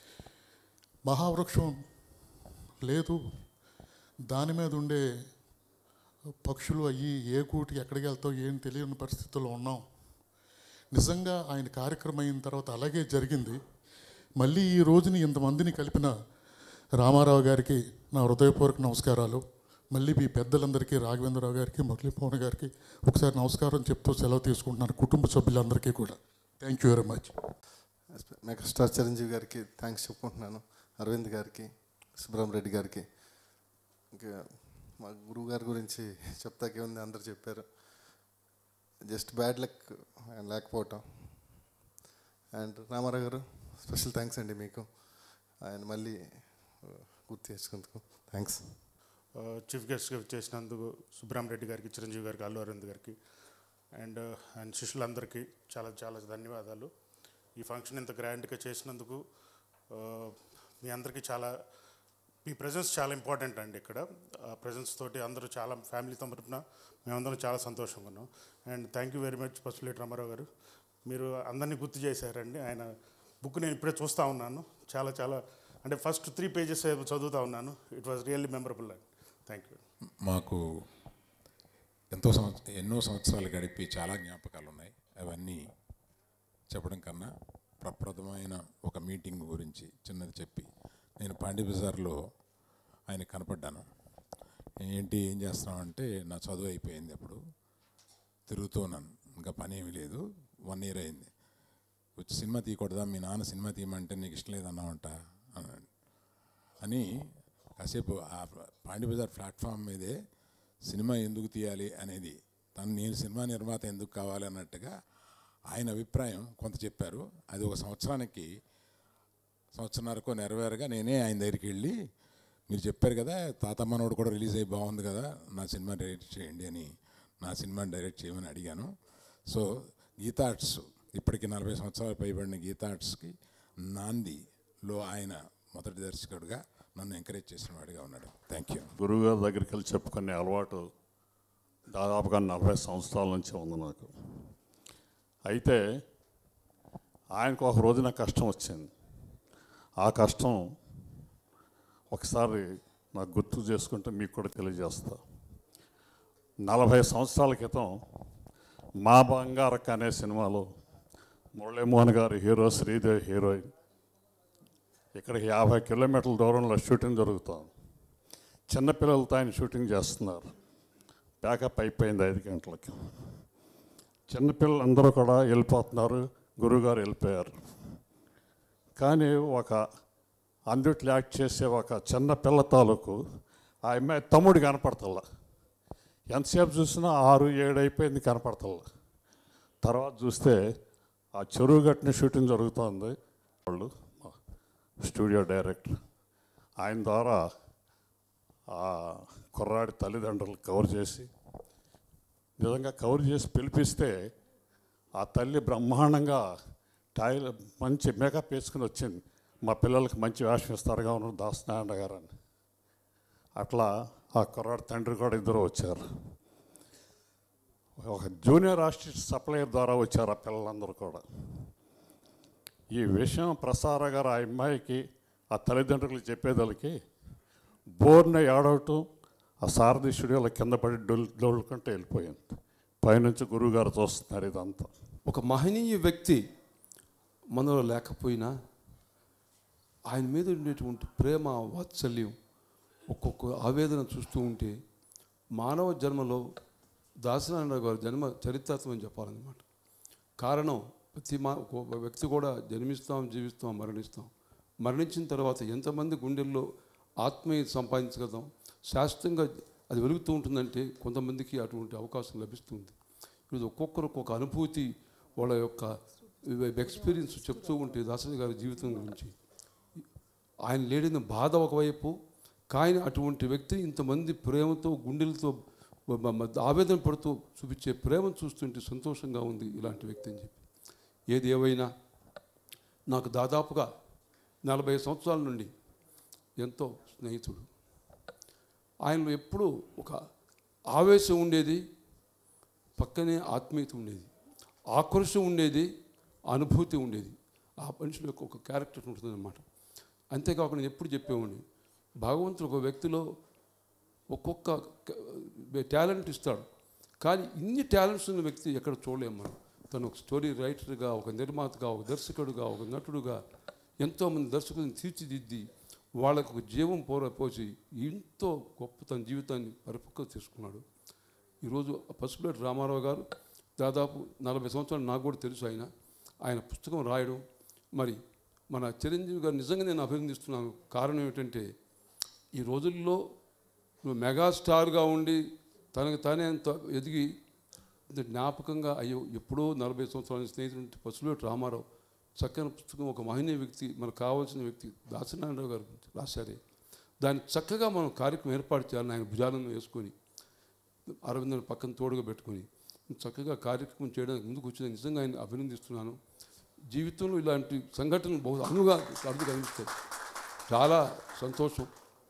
S11: మహావృక్షం లేదు దాని మీద ఉండే పక్షులు అయ్యి ఏ కూటికి ఎక్కడికి వెళ్తావు ఏం తెలియని పరిస్థితుల్లో ఉన్నాం నిజంగా ఆయన కార్యక్రమం అయిన తర్వాత అలాగే జరిగింది మళ్ళీ ఈ రోజుని ఇంతమందిని కలిపిన రామారావు గారికి నా హృదయపూర్వక నమస్కారాలు మళ్ళీ మీ పెద్దలందరికీ రాఘవేంద్రరావు గారికి మురళీమోహన్ గారికి ఒకసారి నమస్కారం చెప్తూ సెలవు తీసుకుంటున్నాను కుటుంబ సభ్యులందరికీ కూడా thank you very much
S12: megastar Chiranjeevi గారికి థ్యాంక్స్ చెప్పుకుంటున్నాను అరవింద్ గారికి సుబ్రహ్మరెడ్డి గారికి ఇంకా మా గురువు గారి గురించి చెప్తాకే ఉంది అందరు చెప్పారు జస్ట్ బ్యాడ్ లక్ ఆయన లేకపోవటం అండ్ రామారావు గారు స్పెషల్ థ్యాంక్స్ అండి మీకు ఆయన మళ్ళీ గుర్తు చేసుకుందుకు థ్యాంక్స్
S13: చీఫ్ గెస్ట్గా చేసినందుకు సుబ్రహ్మరెడ్డి గారికి చిరంజీవి గారికి అల్లు అరవింద్ గారికి అండ్ అండ్ శిష్యులందరికీ చాలా చాలా ధన్యవాదాలు ఈ ఫంక్షన్ ఇంత గ్రాండ్గా చేసినందుకు ఆ, మీ అందరికీ చాలా మీ ప్రజెన్స్ చాలా ఇంపార్టెంట్ అండి ఇక్కడ ఆ ప్రజెన్స్ తోటి అందరూ చాలా ఫ్యామిలీతో తరపున మేమందరం చాలా సంతోషంగా ఉన్నాం and thank you very much Pasupuleti Ramarao గారు మీరు అందరినీ గుర్తు చేశారండి ఆయన బుక్ నేను ఇప్పుడే చూస్తూ ఉన్నాను చాలా చాలా అంటే ఫస్ట్ త్రీ పేజెస్ చదువుతూ ఉన్నాను ఇట్ వాజ్ రియల్లీ మెమరబుల్ అండి థ్యాంక్ యూ
S14: మాకు ఎంతో సంవత్స ఎన్నో సంవత్సరాలు గడిపి చాలా జ్ఞాపకాలు ఉన్నాయి అవన్నీ చెప్పడం కన్నా ప్రప్రదమైన ఒక మీటింగ్ గురించి చిన్నది చెప్పి నేను పాండి బజార్లో ఆయన కనపడ్డాను ఏంటి ఏం చేస్తున్నామంటే నా చదువు అయిపోయింది అప్పుడు తిరుగుతున్నాను ఇంకా పని ఏమీ లేదు వన్ ఇయర్ అయింది వచ్చి సినిమా తీయకూడదా మీ నాన్న సినిమా తీయమంటే నీకు ఇష్టం లేదన్నావంట అన్నాడు అని కాసేపు ఆ పాండి బజార్ ప్లాట్ఫామ్ మీదే సినిమా ఎందుకు తీయాలి అనేది తను నేను సినిమా నిర్మాత ఎందుకు కావాలి అన్నట్టుగా ఆయన అభిప్రాయం కొంత చెప్పారు అది ఒక సంవత్సరానికి సంవత్సరానికో నెరవేరగా నేనే ఆయన దగ్గరికి వెళ్ళి మీరు చెప్పారు కదా తాత మనోడు కూడా రిలీజ్ అయ్యి బాగుంది కదా నా సినిమా డైరెక్ట్ చేయండి అని నా సినిమా డైరెక్ట్ చేయమని అడిగాను సో గీతా ఆర్ట్స్ ఇప్పటికి నలభై సంవత్సరాలు పైబడిన గీతా ఆర్ట్స్కి నాందిలో ఆయన మొదటి దర్శకుడిగా నన్ను ఎంకరేజ్ చేసిన వాడిగా ఉన్నాడు థ్యాంక్ యూ
S4: గురువుగారి దగ్గరికి వెళ్ళి చెప్పుకునే అలవాటు దాదాపుగా నలభై సంవత్సరాల నుంచి ఉంది నాకు అయితే ఆయనకు ఒక రోజున కష్టం వచ్చింది ఆ కష్టం ఒకసారి నాకు గుర్తు చేసుకుంటే మీకు కూడా తెలియజేస్తా నలభై సంవత్సరాల క్రితం మా బంగారక్క అనే సినిమాలో మురళీమోహన్ గారు హీరో శ్రీదేవి హీరోయిన్ ఇక్కడికి యాభై కిలోమీటర్ల దూరంలో షూటింగ్ జరుగుతుంది చిన్నపిల్లలతో ఆయన షూటింగ్ చేస్తున్నారు ప్యాకప్ అయిపోయింది ఐదు గంటలకి చిన్నపిల్లలందరూ కూడా వెళ్ళిపోతున్నారు గురువుగారు వెళ్ళిపోయారు
S15: కానీ ఒక అందుట్లో యాక్ట్ చేసే ఒక చిన్న పిల్ల తాలూకు ఆ అమ్మాయి తమ్ముడు కనపడతల్లా ఎంతసేపు చూసినా ఆరు ఏడు అయిపోయింది కనపడతల్లా తర్వాత చూస్తే ఆ చెరువు గట్టిన షూటింగ్ జరుగుతోంది వాళ్ళు మా స్టూడియో డైరెక్టర్ ఆయన ద్వారా ఆ కుర్రాడి తల్లిదండ్రులు కవర్ చేసి నిజంగా కవర్ చేసి పిలిపిస్తే ఆ తల్లి బ్రహ్మాండంగా టాయిల్ మంచి మేకప్ వేసుకుని వచ్చింది మా పిల్లలకి మంచి వేషం ఇస్తారుగా ఉన్న దాసనారాయణ గారు అని అట్లా ఆ కుర్రాడి తండ్రి కూడా ఇద్దరు వచ్చారు ఒక జూనియర్ ఆర్టిస్ట్ సప్లయర్ ద్వారా వచ్చారు ఆ పిల్లలందరూ కూడా ఈ విషయం ప్రసార గారు ఆ అమ్మాయికి ఆ తల్లిదండ్రులకు చెప్పేదానికి బోర్న ఏడవటం ఆ సారథి స్టూడియోలో కింద పడి డొల్ డొల్లుకుంటే వెళ్ళిపోయింది పైనుంచి గురువుగారు చూస్తున్నారు ఇదంతా
S16: ఒక మహనీయ వ్యక్తి మనలో లేకపోయినా ఆయన మీద ఉండేటువంటి ప్రేమ వాత్సల్యం ఒక్కొక్క ఆవేదన చూస్తూ ఉంటే మానవ జన్మలో దాసనారాయణరావు గారి జన్మ చరిత్రాత్మకం చెప్పాలన్నమాట కారణం ప్రతి మా ఒక వ్యక్తి కూడా జన్మిస్తాం జీవిస్తాం మరణిస్తాం మరణించిన తర్వాత ఎంతమంది గుండెల్లో ఆత్మీయత సంపాదించగలుగుతాం శాశ్వతంగా అది వెలుగుతూ ఉంటుందంటే కొంతమందికి అటువంటి అవకాశం లభిస్తుంది ఈరోజు ఒక్కొక్కరు ఒక్కొక్క అనుభూతి వాళ్ళ యొక్క ఎక్స్పీరియన్స్ చెప్తూ ఉంటే దాసరి గారి జీవితం గురించి ఆయన లేడిన బాధ ఒకవైపు కానీ అటువంటి వ్యక్తి ఇంతమంది ప్రేమతో గుండెలతో మ- మ- ఆవేదన పడుతూ చూపించే ప్రేమను చూస్తుంటే సంతోషంగా ఉంది ఇలాంటి వ్యక్తి అని చెప్పి ఏది ఏవైనా నాకు దాదాపుగా నలభై సంవత్సరాల నుండి ఎంతో స్నేహితుడు ఆయనలో ఎప్పుడూ ఒక ఆవేశం ఉండేది పక్కనే ఆత్మీయత ఉండేది ఆక్రోషం ఉండేది అనుభూతి ఉండేది ఆ మనిషిలో యొక్క ఒక క్యారెక్టర్ ఉంటుందన్నమాట అంతేకాకుండా ఎప్పుడు చెప్పేవాడిని భగవంతుడు ఒక వ్యక్తిలో ఒక్కొక్క టాలెంట్ ఇస్తాడు కానీ ఇన్ని టాలెంట్స్ ఉన్న వ్యక్తి ఎక్కడ చూడలేము మనం తను ఒక స్టోరీ రైటర్గా ఒక నిర్మాతగా ఒక దర్శకుడుగా ఒక నటుడుగా ఎంతోమంది దర్శకులను తీర్చిదిద్ది వాళ్ళకు ఒక జీవం పోర పోసి ఎంతో గొప్ప తన జీవితాన్ని పరిపక్వ చేసుకున్నాడు ఈరోజు పసుపులేటి రామారావు గారు దాదాపు నలభై సంవత్సరాలు నాకు కూడా తెలుసు ఆయన ఆయన పుస్తకం రాయడం మరి మన చిరంజీవి గారు నిజంగా నేను అభినందిస్తున్నాను కారణం ఏమిటంటే ఈ రోజుల్లో నువ్వు మెగాస్టార్గా ఉండి తనకు తానే అంత ఎదిగి ఇంత జ్ఞాపకంగా అయ్యో ఎప్పుడో నలభై సంవత్సరాల స్నేహితుడు పసుపులేటి రామారావు చక్కని పుస్తకం ఒక మహనీయ వ్యక్తి మనకు కావాల్సిన వ్యక్తి దాసనారాయణరావు గారు గురించి రాశారే దాన్ని చక్కగా మనం కార్యక్రమం ఏర్పాటు చేయాలని ఆయన భుజాలను వేసుకొని అరవిందని పక్కన తోడుగా పెట్టుకొని చక్కగా కార్యక్రమం చేయడానికి ముందుకు వచ్చిన నిజంగా ఆయన అభినందిస్తున్నాను జీవితంలో ఇలాంటి సంఘటనలు బహు అనుగా అరుదు కనిపిస్తాయి చాలా సంతోషం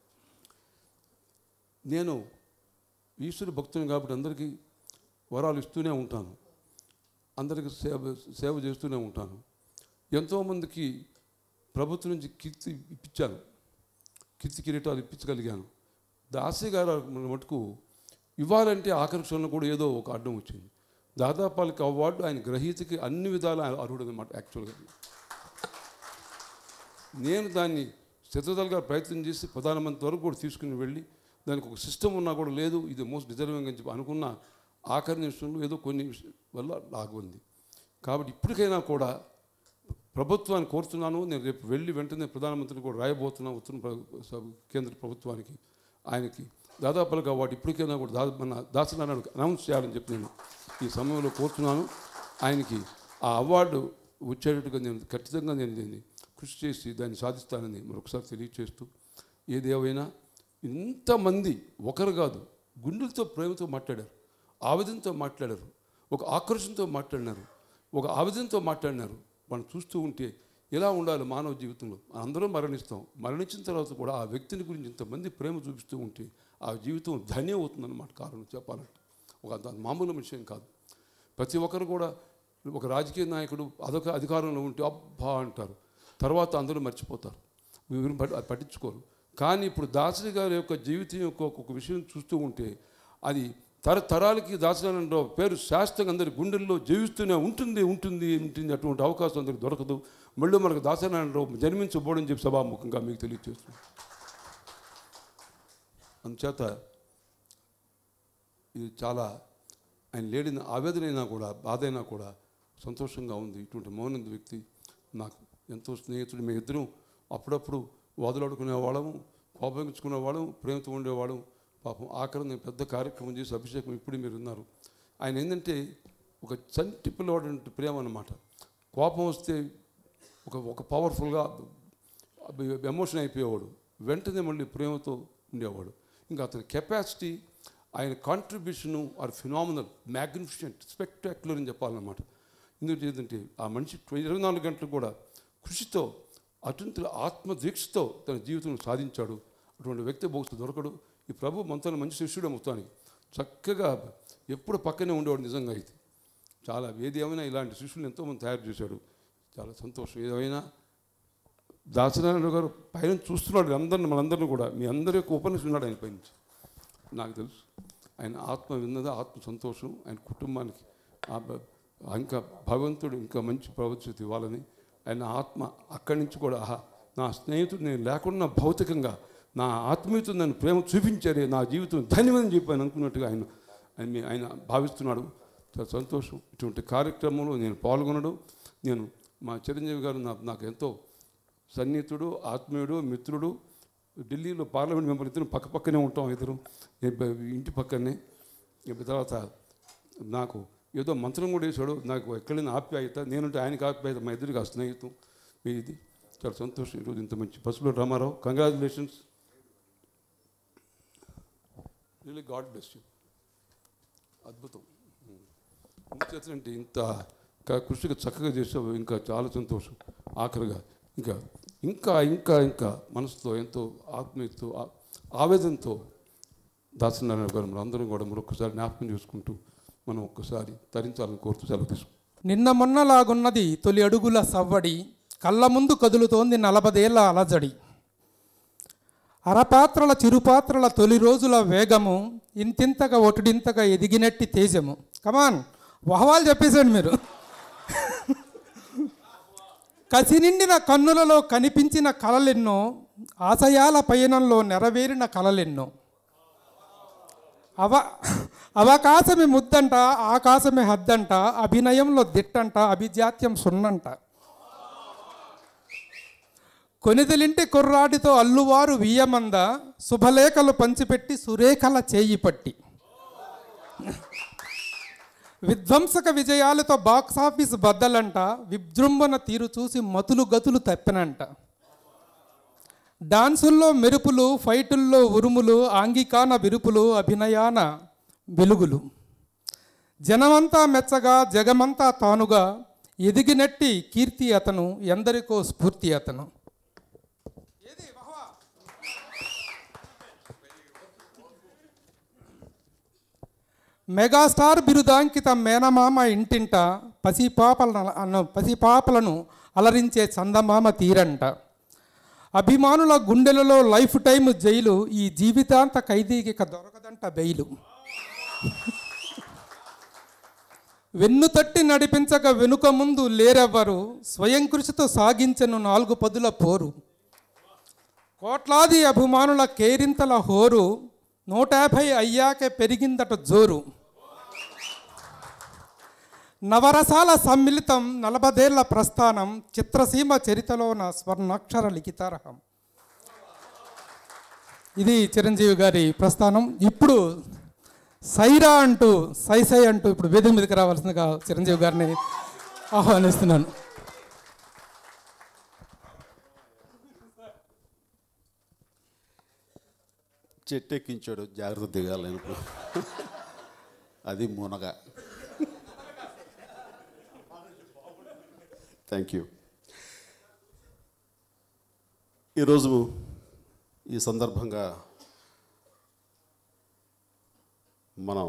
S16: నేను ఈశ్వర భక్తుని కాబట్టి అందరికీ వరాలు ఇస్తూనే ఉంటాను అందరికీ సేవ సేవ చేస్తూనే ఉంటాను ఎంతోమందికి ప్రభుత్వం నుంచి కీర్తి ఇప్పించాను కీర్తి కిరీటాలు ఇప్పించగలిగాను దాసి గారు మటుకు ఇవ్వాలంటే ఆకర్షణలో కూడా ఏదో ఒక అడ్డం వచ్చింది దాదాపాలకి అవార్డు ఆయన గ్రహీతకి అన్ని విధాల అర్హుడు అనమాట యాక్చువల్గా నేను దాన్ని శతదలుగా ప్రయత్నం చేసి ప్రధానమంత్రి వరకు కూడా తీసుకుని వెళ్ళి దానికి ఒక సిస్టమ్ ఉన్నా కూడా లేదు ఇది మోస్ట్ డిజర్వింగ్ అని చెప్పి అనుకున్న ఆఖరి నిమిషంలో ఏదో కొన్ని విష- వల్ల లాగుంది కాబట్టి ఇప్పటికైనా కూడా ప్రభుత్వాన్ని కోరుతున్నాను నేను రేపు వెళ్ళి వెంటనే ప్రధానమంత్రిని కూడా రాయబోతున్నాను ఉత్తర ప్ర- స- కేంద్ర ప్రభుత్వానికి ఆయనకి దాదాపులుగా వాటి ఇప్పటికైనా కూడా దా మన దాసనారాయణ అనౌన్స్ చేయాలని చెప్పి నేను ఈ సమయంలో కోరుతున్నాను ఆయనకి ఆ అవార్డు వచ్చేటట్టుగా నేను ఖచ్చితంగా నేను దీన్ని కృషి చేసి దాన్ని సాధిస్తానని మరొకసారి తెలియచేస్తూ ఏదేమైనా ఇంతమంది ఒకరు కాదు గుండెలతో ప్రేమతో మాట్లాడారు ఆవేదనతో మాట్లాడారు ఒక ఆకర్షణతో మాట్లాడినారు ఒక ఆవేదనతో మాట్లాడినారు మనం చూస్తూ ఉంటే ఎలా ఉండాలి మానవ జీవితంలో అందరం మరణిస్తాం మరణించిన తర్వాత కూడా ఆ వ్యక్తిని గురించి ఇంతమంది ప్రేమ చూపిస్తూ ఉంటే ఆ జీవితం ధన్యం అవుతుందన్నమాట కారణం చెప్పాలంటే ఒక అంత మామూలు విషయం కాదు ప్రతి ఒక్కరు కూడా ఒక రాజకీయ నాయకుడు అదొక అధికారంలో ఉంటే అబ్బా అంటారు తర్వాత అందరూ మర్చిపోతారు వీరిని పట్టి అది పట్టించుకోరు కానీ ఇప్పుడు దాసరి గారి యొక్క జీవితం యొక్క ఒక్కొక్క విషయం చూస్తూ ఉంటే అది తరతరాలకి దాసనారాయణరావు పేరు శాస్త్రంగా అందరి గుండెల్లో జీవిస్తూనే ఉంటుంది ఉంటుంది ఉంటుంది అటువంటి అవకాశం అందరికి దొరకదు మళ్ళీ మనకు దాసనారాయణరావు జన్మించబోడని చెప్పి సభాముఖంగా మీకు తెలియజేస్తున్నాను అందుచేత ఇది చాలా ఆయన లేడిన ఆవేదన అయినా కూడా బాధ అయినా కూడా సంతోషంగా ఉంది ఇటువంటి మౌనంద వ్యక్తి నాకు ఎంతో స్నేహితుడు మీ ఇద్దరం అప్పుడప్పుడు వాదులాడుకునే వాళ్ళము కోపగించుకునే వాళ్ళం ప్రేమతో ఉండేవాళ్ళం పాపం ఆఖరి నేను పెద్ద కార్యక్రమం చేసి అభిషేకం ఇప్పుడు మీరు ఉన్నారు ఆయన ఏంటంటే ఒక చంటి పిల్లవాడు ప్రేమ అన్నమాట కోపం వస్తే ఒక ఒక పవర్ఫుల్గా ఎమోషన్ అయిపోయేవాడు వెంటనే మళ్ళీ ప్రేమతో ఉండేవాడు ఇంకా అతని కెపాసిటీ ఆయన contribution are phenomenal magnificent spectacular అని చెప్పాలన్నమాట ఎందుకంటే ఏంటంటే ఆ మనిషి ఇరవై నాలుగు గంటలు కూడా కృషితో అత్యంత ఆత్మదీక్షతో తన జీవితం సాధించాడు అటువంటి వ్యక్తి బహుశా దొరకడు ఈ ప్రభు మనతో మంచి శిష్యుడు మొత్తానికి చక్కగా ఎప్పుడు పక్కనే ఉండేవాడు నిజంగా అయితే చాలా ఏది ఏమైనా ఇలాంటి శిష్యులు ఎంతోమంది తయారు చేశాడు చాలా సంతోషం ఏదైనా దాసనారాయణ గారు పైన చూస్తున్నాడు అందరిని మనందరిని కూడా మీ అందరి యొక్క ఉపన్యాసం ఉన్నాడు ఆయన పైనుంచి నాకు తెలుసు ఆయన ఆత్మ విన్నది ఆత్మ సంతోషం ఆయన కుటుంబానికి ఆ బ- ఇంకా భగవంతుడు ఇంకా మంచి ప్రవృత్తి ఇవ్వాలని ఆయన ఆత్మ అక్కడి నుంచి కూడా ఆహా నా స్నేహితుడు నేను లేకుండా భౌతికంగా నా ఆత్మీయత నన్ను ప్రేమ చూపించారే నా జీవితం ధన్యమని చెప్పి ఆయన అనుకున్నట్టుగా ఆయన ఆయన మీ- ఆయన భావిస్తున్నాడు చాలా సంతోషం ఇటువంటి కార్యక్రమంలో నేను పాల్గొనడం నేను మా చిరంజీవి గారు నా నాకు ఎంతో సన్నిహితుడు ఆత్మీయుడు మిత్రుడు ఢిల్లీలో పార్లమెంట్ మెంబర్ ఇద్దరు పక్క పక్కనే ఉంటాం ఇద్దరు ఇంటి పక్కనే ఇక తర్వాత నాకు ఏదో మంత్రం కూడా వేసాడు నాకు ఎక్కడైనా ఆప్యాయత నేనుంటే ఆయనకి ఆప్యాయత మా ఇద్దరికి ఆ స్నేహితం మీ ఇది చాలా సంతోషం ఈరోజు ఇంత మంచి పసుపులో Ramarao congratulations really God bless you అద్భుతం ఇంకేంటంటే ఇంత క- కృషిగా చక్కగా చేసావు ఇంకా చాలా సంతోషం ఆఖరిగా ఇంకా ఇంకా ఇంకా ఇంకా మనసుతో ఎంతో ఆత్మీయతతో ఆ- ఆవేదనతో దాసనారాయణ గారు మనం అందరం కూడా మరొకసారి జ్ఞాపకం చేసుకుంటూ మనం ఒక్కసారి తరించాలని కోరుతూ సెలవు తీసుకుంటాం
S17: నిన్న మొన్నలాగున్నది తొలి అడుగుల సవ్వడి కళ్ళ ముందు కదులుతోంది నలభదేళ్ల అలజడి అరపాత్రల చిరుపాత్రల తొలి రోజుల వేగము ఇంతింతగా ఒటుడింతగా ఎదిగినట్టి తేజము కమాన్ వహవాలు చెప్పేశాడు మీరు కసి నిండిన కన్నులలో కనిపించిన కలలెన్నో ఆశయాల పయనంలో నెరవేరిన కలలెన్నో అవ అవకాశమే ముద్దంట ఆకాశమే హద్దంట అభినయంలో దిట్టంట అభిజాత్యం సున్నంట కొనిదలింటి కుర్రాడితో అల్లువారు వియ్యమంద శుభలేఖలు పంచిపెట్టి సురేఖల చేయి పట్టి విధ్వంసక విజయాలతో బాక్సాఫీస్ బద్దలంట విజృంభణ తీరు చూసి మతులు గతులు తప్పినంట డాన్సుల్లో మెరుపులు ఫైటుల్లో ఉరుములు ఆంగికాన విరుపులు అభినయాన వెలుగులు జనమంతా మెచ్చగా జగమంతా తానుగా ఎదిగినట్టి కీర్తి అతను ఎందరికో స్ఫూర్తి అతను మెగాస్టార్ బిరుదాంకిత మేనమామ ఇంటింట పసిపాపలను అన్న పసిపాపలను అలరించే చందమామ తీరంట అభిమానుల గుండెలలో లైఫ్ టైం జైలు ఈ జీవితాంత ఖైదీకి ఇక దొరకదంట బెయిలు వెన్ను తట్టి నడిపించక వెనుక ముందు లేరెవ్వరు స్వయం కృషితో సాగించను నాలుగు పదుల పోరు కోట్లాది అభిమానుల కేరింతల హోరు నూట యాభై అయ్యాకే పెరిగిందట జోరు నవరసాల సమ్మిళితం నలభదేళ్ల ప్రస్థానం చిత్రసీమ చరితలోన స్వర్ణాక్షర లిఖితారహం ఇది చిరంజీవి గారి ప్రస్థానం ఇప్పుడు సైరా అంటూ సై సై అంటూ ఇప్పుడు వేదిక మీదకి రావాల్సిందిగా చిరంజీవి గారిని ఆహ్వానిస్తున్నాను
S18: చెట్టు ఎక్కించాడు జాగ్రత్త దిగాలని అది మునగ థ్యాంక్ యూ ఈరోజు ఈ సందర్భంగా మనం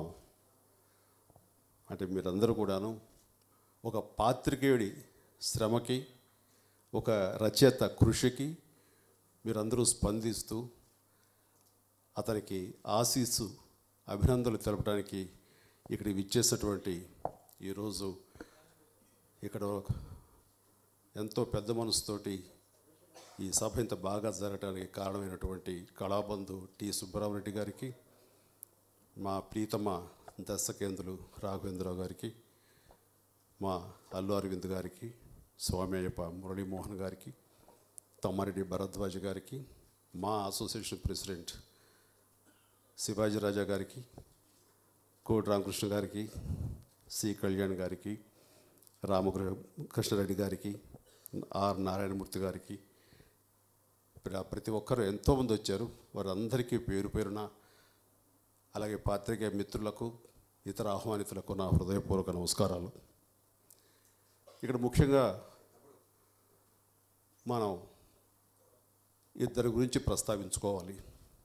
S18: అంటే మీరందరూ కూడాను ఒక పాత్రికేయుడి శ్రమకి ఒక రచయిత కృషికి మీరందరూ స్పందిస్తూ అతనికి ఆశీస్సు అభినందనలు తెలపడానికి ఇక్కడ విచ్చేసినటువంటి ఈరోజు ఇక్కడ ఎంతో పెద్ద మనసుతోటి ఈ సభ ఇంత బాగా జరగడానికి కారణమైనటువంటి కళాబంధు టి సుబ్బరామరెడ్డి గారికి మా ప్రీతమ దర్శకేంద్రులు రాఘవేంద్రరావు గారికి మా అల్లు అరవింద్ గారికి స్వామి అయ్యప్ప మురళీమోహన్ గారికి తమ్మారెడ్డి భరద్వాజ్ గారికి మా అసోసియేషన్ ప్రెసిడెంట్ శివాజీ రాజా గారికి కోటి రామకృష్ణ గారికి సి కళ్యాణ్ గారికి రామకృ కృష్ణారెడ్డి గారికి ఆర్ నారాయణమూర్తి గారికి ప్ర- ప్రతి ఒక్కరు ఎంతోమంది వచ్చారు వారందరికీ పేరు పేరున అలాగే పాత్రికేయ మిత్రులకు ఇతర ఆహ్వానితులకు నా హృదయపూర్వక నమస్కారాలు ఇక్కడ ముఖ్యంగా మనం ఇద్దరి గురించి ప్రస్తావించుకోవాలి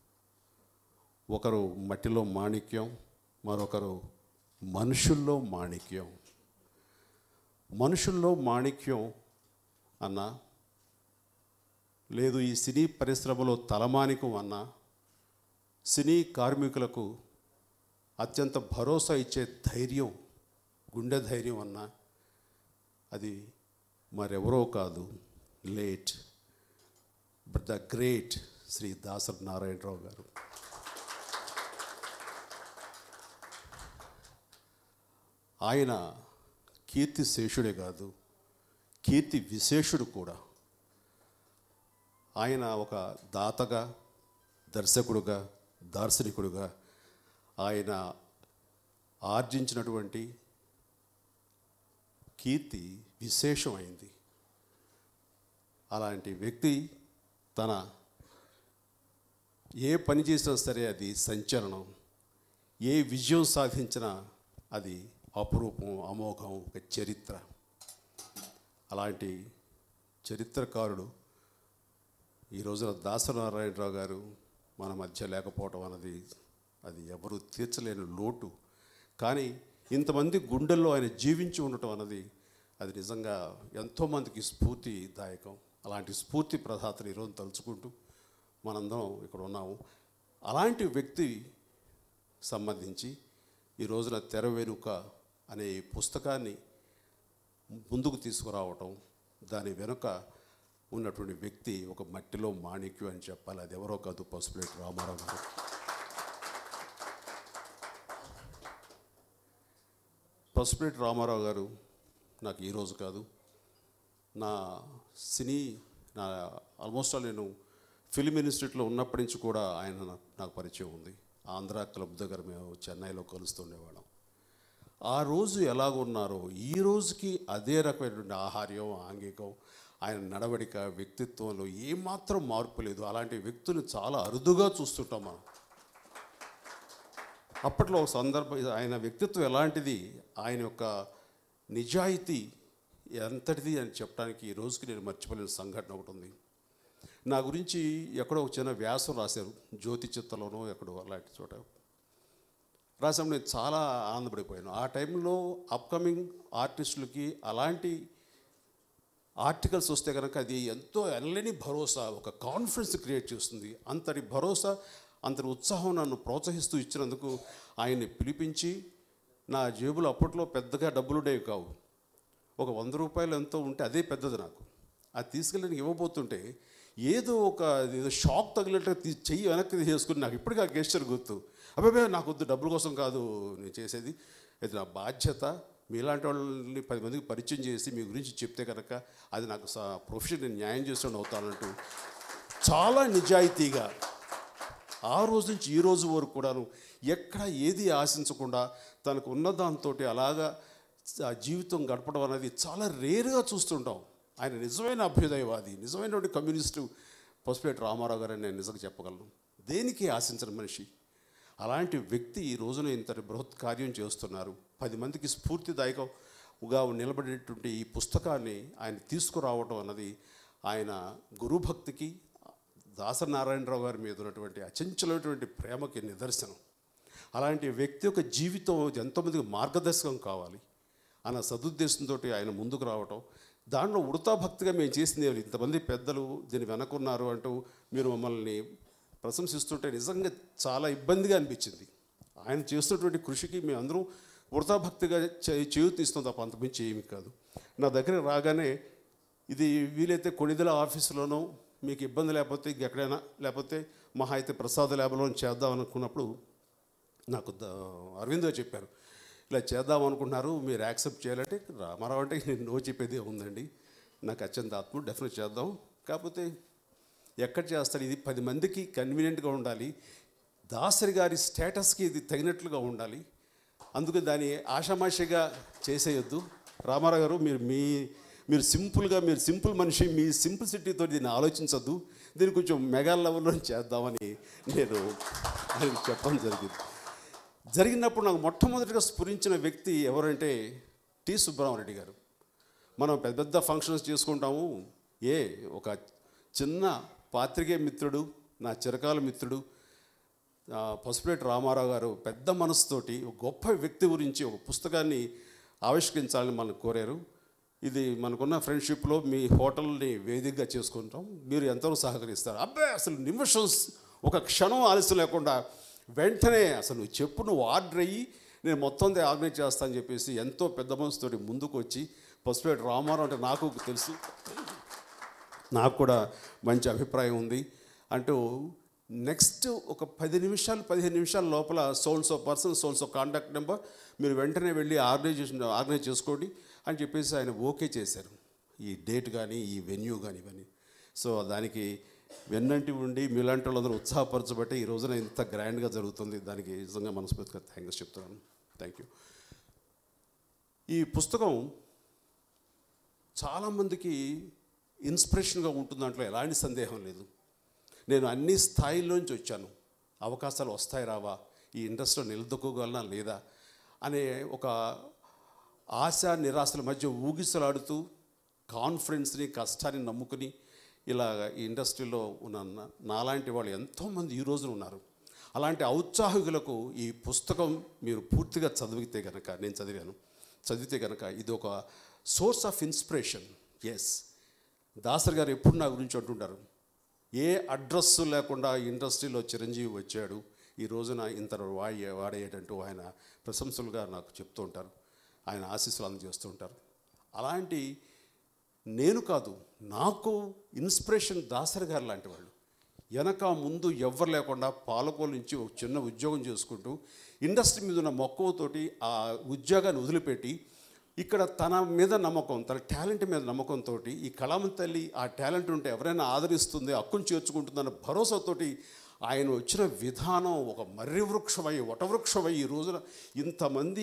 S18: ఒకరు మట్టిలో మాణిక్యం మరొకరు మనుషుల్లో మాణిక్యం మనుషుల్లో మాణిక్యం అన్న లేదు ఈ సినీ పరిశ్రమలో తలమానికం అన్న సినీ కార్మికులకు అత్యంత భరోసా ఇచ్చే ధైర్యం గుండె ధైర్యం అన్న అది మరెవరో కాదు late but the great Shri Dasari Narayana Rao గారు ఆయన కీర్తి శేషుడే కాదు కీర్తి విశేషుడు కూడా ఆయన ఒక దాతగా దర్శకుడుగా దార్శనికుడుగా ఆయన ఆర్జించినటువంటి కీర్తి విశేషమైంది అలాంటి వ్యక్తి తన ఏ పని చేసినా సరే అది సంచలనం ఏ విజయం సాధించినా అది అపురూపం అమోఘం ఒక చరిత్ర అలాంటి చరిత్రకారుడు ఈ రోజున దాసనారాయణరావు గారు మన మధ్య లేకపోవడం అన్నది అది ఎవరు తీర్చలేని లోటు కానీ ఇంతమంది గుండెల్లో ఆయన జీవించి ఉండటం అన్నది అది నిజంగా ఎంతోమందికి స్ఫూర్తిదాయకం అలాంటి స్ఫూర్తి ప్రదాతలు ఈరోజు తలుచుకుంటూ మనందరం ఇక్కడ ఉన్నాము అలాంటి వ్యక్తి సంబంధించి ఈ రోజున తెర వెనుక అనే ఈ పుస్తకాన్ని ముందుకు తీసుకురావటం దాని వెనుక ఉన్నటువంటి వ్యక్తి ఒక మట్టిలో మాణిక్యం అని చెప్పాలి అది ఎవరో కాదు పసుపులేటి రామారావు గారు పసుపులేటి రామారావు గారు నాకు ఈరోజు కాదు నా సినీ నా ఆల్మోస్ట్ ఆల్ నేను ఫిలిం ఇన్స్టిట్యూట్లో ఉన్నప్పటి నుంచి కూడా ఆయన నా- నాకు పరిచయం ఉంది ఆంధ్ర క్లబ్ దగ్గర మేము చెన్నైలో కలుస్తుండేవాళ్ళం ఆ రోజు ఎలాగున్నారో ఈ రోజుకి అదే రకమైనటువంటి ఆహార్యం ఆంగికం ఆయన నడవడిక వ్యక్తిత్వంలో ఏమాత్రం మార్పు లేదు అలాంటి వ్యక్తులు చాలా అరుదుగా చూస్తుంటాం మనం అప్పట్లో ఒక సందర్భం ఆయన వ్యక్తిత్వం ఎలాంటిది ఆయన యొక్క నిజాయితీ ఎంతటిది అని చెప్పడానికి ఈ రోజుకి నేను మర్చిపోలేని సంఘటన ఒకటి ఉంది నా గురించి ఎక్కడో ఒక చిన్న వ్యాసం రాశారు జ్యోతి చిత్తలోనో ఎక్కడో అలాంటి చోట రాసాం నేను చాలా ఆనందపడిపోయాను ఆ టైంలో అప్కమింగ్ ఆర్టిస్టులకి అలాంటి ఆర్టికల్స్ వస్తే కనుక అది ఎంతో ఎనలేని భరోసా ఒక కాన్ఫిడెన్స్ క్రియేట్ చేస్తుంది అంతటి భరోసా అంతటి ఉత్సాహం నన్ను ప్రోత్సహిస్తూ ఇచ్చినందుకు ఆయన్ని పిలిపించి నా జేబులో అప్పట్లో పెద్దగా డబ్బులు ఉండేవి కావు ఒక వంద రూపాయలు ఎంతో ఉంటే అదే పెద్దది నాకు అది తీసుకెళ్ళి నేను ఇవ్వబోతుంటే ఏదో ఒక ఏదో షాక్ తగిలినట్టు తీ- చెయ్యి వెనక్కి తీసుకుని నాకు ఇప్పటికీ ఆ గెస్చర్ గుర్తు అబ్బాయి నాకు వద్దు డబ్బుల కోసం కాదు నేను చేసేది ఇది నా బాధ్యత మీలాంటి వాళ్ళని పది మందికి పరిచయం చేసి మీ గురించి చెప్తే కనుక అది నాకు ప్రొఫెషన్ నేను న్యాయం చేసిన అవుతానంటూ చాలా నిజాయితీగా ఆ రోజు నుంచి ఈ రోజు వరకు కూడాను ఎక్కడ ఏది ఆశించకుండా తనకు ఉన్న దాంతో అలాగా ఆ జీవితం గడపడం అనేది చాలా రేరుగా చూస్తుంటాం ఆయన నిజమైన అభ్యుదయవాది నిజమైనటువంటి కమ్యూనిస్టు పసుపేట రామారావు గారని నేను నిజంగా చెప్పగలను దేనికి ఆశించని మనిషి అలాంటి వ్యక్తి ఈ రోజున ఇంతటి బృహత్ కార్యం చేస్తున్నారు పది మందికి స్ఫూర్తిదాయకంగా నిలబడేటువంటి ఈ పుస్తకాన్ని ఆయన తీసుకురావడం అన్నది ఆయన గురుభక్తికి దాసనారాయణరావు గారి మీద ఉన్నటువంటి అచంచలమైనటువంటి ప్రేమకి నిదర్శనం అలాంటి వ్యక్తి యొక్క జీవితం ఎంతోమందికి మార్గదర్శకం కావాలి అన్న సదుద్దేశంతో ఆయన ముందుకు రావటం దాంట్లో ఉడతా భక్తిగా మేము చేసింది ఏమి లేదు. ఇంతమంది పెద్దలు దీన్ని వెనకున్నారు అంటూ మీరు మమ్మల్ని ప్రశంసిస్తుంటే నిజంగా చాలా ఇబ్బందిగా అనిపించింది ఆయన చేస్తున్నటువంటి కృషికి మేము అందరం ఉడతా భక్తిగా చే- చేయూతీస్తాం తప్ప అంతకుమించి ఏమీ కాదు నా దగ్గర రాగానే ఇది వీలైతే కొణిదల ఆఫీసులోనో మీకు ఇబ్బంది లేకపోతే ఎక్కడైనా లేకపోతే మహా అయితే ప్రసాద ల్యాబ్లో చేద్దాం అనుకున్నప్పుడు నాకు ద- అరవింద్ గారు చెప్పారు ఇలా చేద్దాం అనుకుంటున్నారు మీరు యాక్సెప్ట్ చేయాలంటే రామారావు అంటే నేను నో చెప్పేదే ఉందండి నాకు అత్యంత ఆత్మ డెఫినెట్ చేద్దాం కాకపోతే ఎక్కడ చేస్తారు ఇది పది మందికి కన్వీనియంట్గా ఉండాలి దాసరి గారి స్టేటస్కి ఇది తగినట్లుగా ఉండాలి అందుకు దాన్ని ఆషామాషిగా చేసేయొద్దు రామారావు గారు మీరు మీ మీరు సింపుల్గా మీరు సింపుల్ మనిషి మీ సింప్లిసిటీతో దీన్ని ఆలోచించొద్దు దీన్ని కొంచెం మెగా లెవెల్లో చేద్దామని నేను ఆయనకు చెప్పడం జరిగింది జరిగినప్పుడు నాకు మొట్టమొదటిగా స్ఫురించిన వ్యక్తి ఎవరంటే టి సుబ్రహ్మరెడ్డి గారు మనం పెద్ద పెద్ద ఫంక్షన్స్ చేసుకుంటాము ఏ ఒక చిన్న పాత్రికేయ మిత్రుడు నా చిరకాల మిత్రుడు ఆ, పసుపులేటి రామారావు గారు పెద్ద మనసుతోటి ఒక గొప్ప వ్యక్తి గురించి ఒక పుస్తకాన్ని ఆవిష్కరించాలని మనం కోరారు ఇది మనకున్న ఫ్రెండ్షిప్లో మీ హోటల్ని వేదికగా చేసుకుంటాం మీరు ఎంతవరకు సహకరిస్తారు అబ్బాయి అసలు నిమిషం ఒక క్షణం ఆలస్యం లేకుండా వెంటనే అసలు నువ్వు చెప్పు నువ్వు ఆర్డర్ అయ్యి నేను మొత్తం ఆర్గనైజ్ చేస్తానని చెప్పేసి ఎంతో పెద్ద మనసుతోటి ముందుకు వచ్చి పసుపులేటి రామారావు అంటే నాకు తెలుసు నాకు కూడా మంచి అభిప్రాయం ఉంది అంటూ నెక్స్ట్ ఒక పది నిమిషాలు పదిహేను నిమిషాల లోపల souls of person souls of contact number మీరు వెంటనే వెళ్ళి ఆర్గనైజేషన్ ఆర్గనైజ్ చేసుకోండి అని చెప్పేసి ఆయన ఓకే చేశారు ఈ డేట్ కానీ ఈ వెన్యూ కానీ ఇవన్నీ సో దానికి వెన్నంటి ఉండి మీలాంటి వాళ్ళందరూ ఉత్సాహపరచబట్టి ఈ రోజున ఇంత గ్రాండ్గా జరుగుతుంది దానికి నిజంగా మనస్ఫూర్తిగా థ్యాంక్స్ చెప్తున్నాను థ్యాంక్ యూ ఈ పుస్తకం చాలామందికి ఇన్స్పిరేషన్గా ఉంటుంది దాంట్లో ఎలాంటి సందేహం లేదు నేను అన్ని స్థాయిల్లోంచి వచ్చాను అవకాశాలు వస్తాయి రావా ఈ ఇండస్ట్రీలో నిలదొక్కగలనా లేదా అనే ఒక ఆశ నిరాశల మధ్య ఊగిసలాడుతూ కాన్ఫిడెన్స్ని కష్టాన్ని నమ్ముకుని ఇలా ఈ ఇండస్ట్రీలో ఉన్న నా- నాలాంటి వాళ్ళు ఎంతోమంది ఈ రోజున ఉన్నారు అలాంటి ఔత్సాహికులకు ఈ పుస్తకం మీరు పూర్తిగా చదివితే కనుక నేను చదివాను చదివితే కనుక ఇది ఒక source of inspiration yes Dasari గారు ఎప్పుడు నా గురించి అంటుంటారు ఏ అడ్రస్ లేకుండా ఇండస్ట్రీలో చిరంజీవి వచ్చాడు ఈ రోజున ఇంత వాడే వాడేటంటూ ఆయన ప్రశంసలుగా నాకు చెప్తూ ఉంటారు ఆయన ఆశీస్సులు అందజేస్తూ ఉంటారు అలాంటి నేను కాదు నాకు ఇన్స్పిరేషన్ దాసరి గారు లాంటి వాళ్ళు వెనక ముందు ఎవ్వరు లేకుండా పాలకోల నుంచి ఒక చిన్న ఉద్యోగం చేసుకుంటూ ఇండస్ట్రీ మీద ఉన్న మక్కువతోటి ఆ ఉద్యోగాన్ని వదిలిపెట్టి ఇక్కడ తన మీద నమ్మకం తన టాలెంట్ మీద నమ్మకంతో ఈ కళామ తల్లి ఆ టాలెంట్ ఉంటే ఎవరైనా ఆదరిస్తుంది హక్కును చేర్చుకుంటుందన్న భరోసాతోటి ఆయన వచ్చిన విధానం ఒక మర్రి వృక్షమై వటవృక్షమై ఈ రోజున ఇంతమంది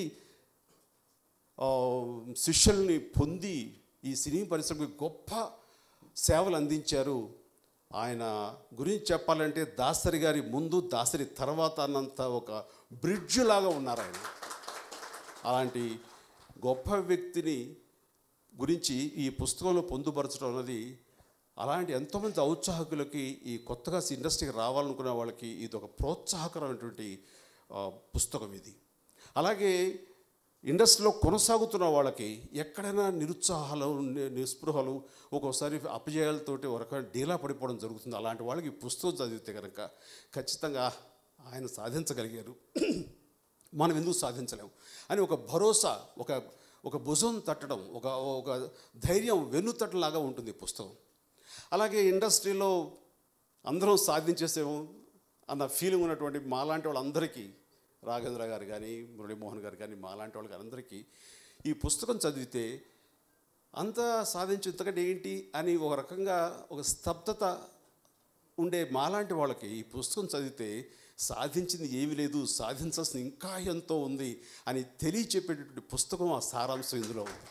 S18: ఆ, శిష్యుల్ని పొంది ఈ సినీ పరిశ్రమకి గొప్ప సేవలు అందించారు ఆయన గురించి చెప్పాలంటే దాసరి గారి ముందు దాసరి తర్వాత అన్నంత ఒక బ్రిడ్జ్ లాగా ఉన్నారు ఆయన అలాంటి గొప్ప వ్యక్తిని గురించి ఈ పుస్తకంలో పొందుపరచడం అన్నది అలాంటి ఎంతోమంది ఔత్సాహకులకి ఈ కొత్తగా ఇండస్ట్రీకి రావాలనుకునే వాళ్ళకి ఇది ఒక ప్రోత్సాహకరమైనటువంటి ఆ, పుస్తకం ఇది అలాగే ఇండస్ట్రీలో కొనసాగుతున్న వాళ్ళకి ఎక్కడైనా నిరుత్సాహాలు ని- నిస్పృహలు ఒక్కోసారి అపజయాలతోటి ఒక రకమైన డీలా పడిపోవడం జరుగుతుంది అలాంటి వాళ్ళకి ఈ పుస్తకం చదివితే కనుక ఖచ్చితంగా ఆయన సాధించగలిగారు మనం ఎందుకు సాధించలేము అని ఒక భరోసా ఒక ఒక భుజం తట్టడం ఒక ఒక ధైర్యం వెన్ను తట్టలాగా ఉంటుంది ఈ పుస్తకం అలాగే ఇండస్ట్రీలో అందరం సాధించేసాము అన్న ఫీలింగ్ ఉన్నటువంటి మాలాంటి వాళ్ళందరికీ రాఘేంద్ర గారు కానీ మురళీమోహన్ గారు కానీ మాలాంటి వాళ్ళకి అందరికీ ఈ పుస్తకం చదివితే అంతా సాధించు ఇంతకంటే ఏంటి అని ఒక రకంగా ఒక స్తబ్దత ఉండే మాలాంటి వాళ్ళకి ఈ పుస్తకం చదివితే సాధించింది ఏమీ లేదు సాధించాల్సింది ఇంకా ఎంతో ఉంది అని తెలియచెప్పేటటువంటి పుస్తకం ఆ సారాంశం ఇందులో ఉంది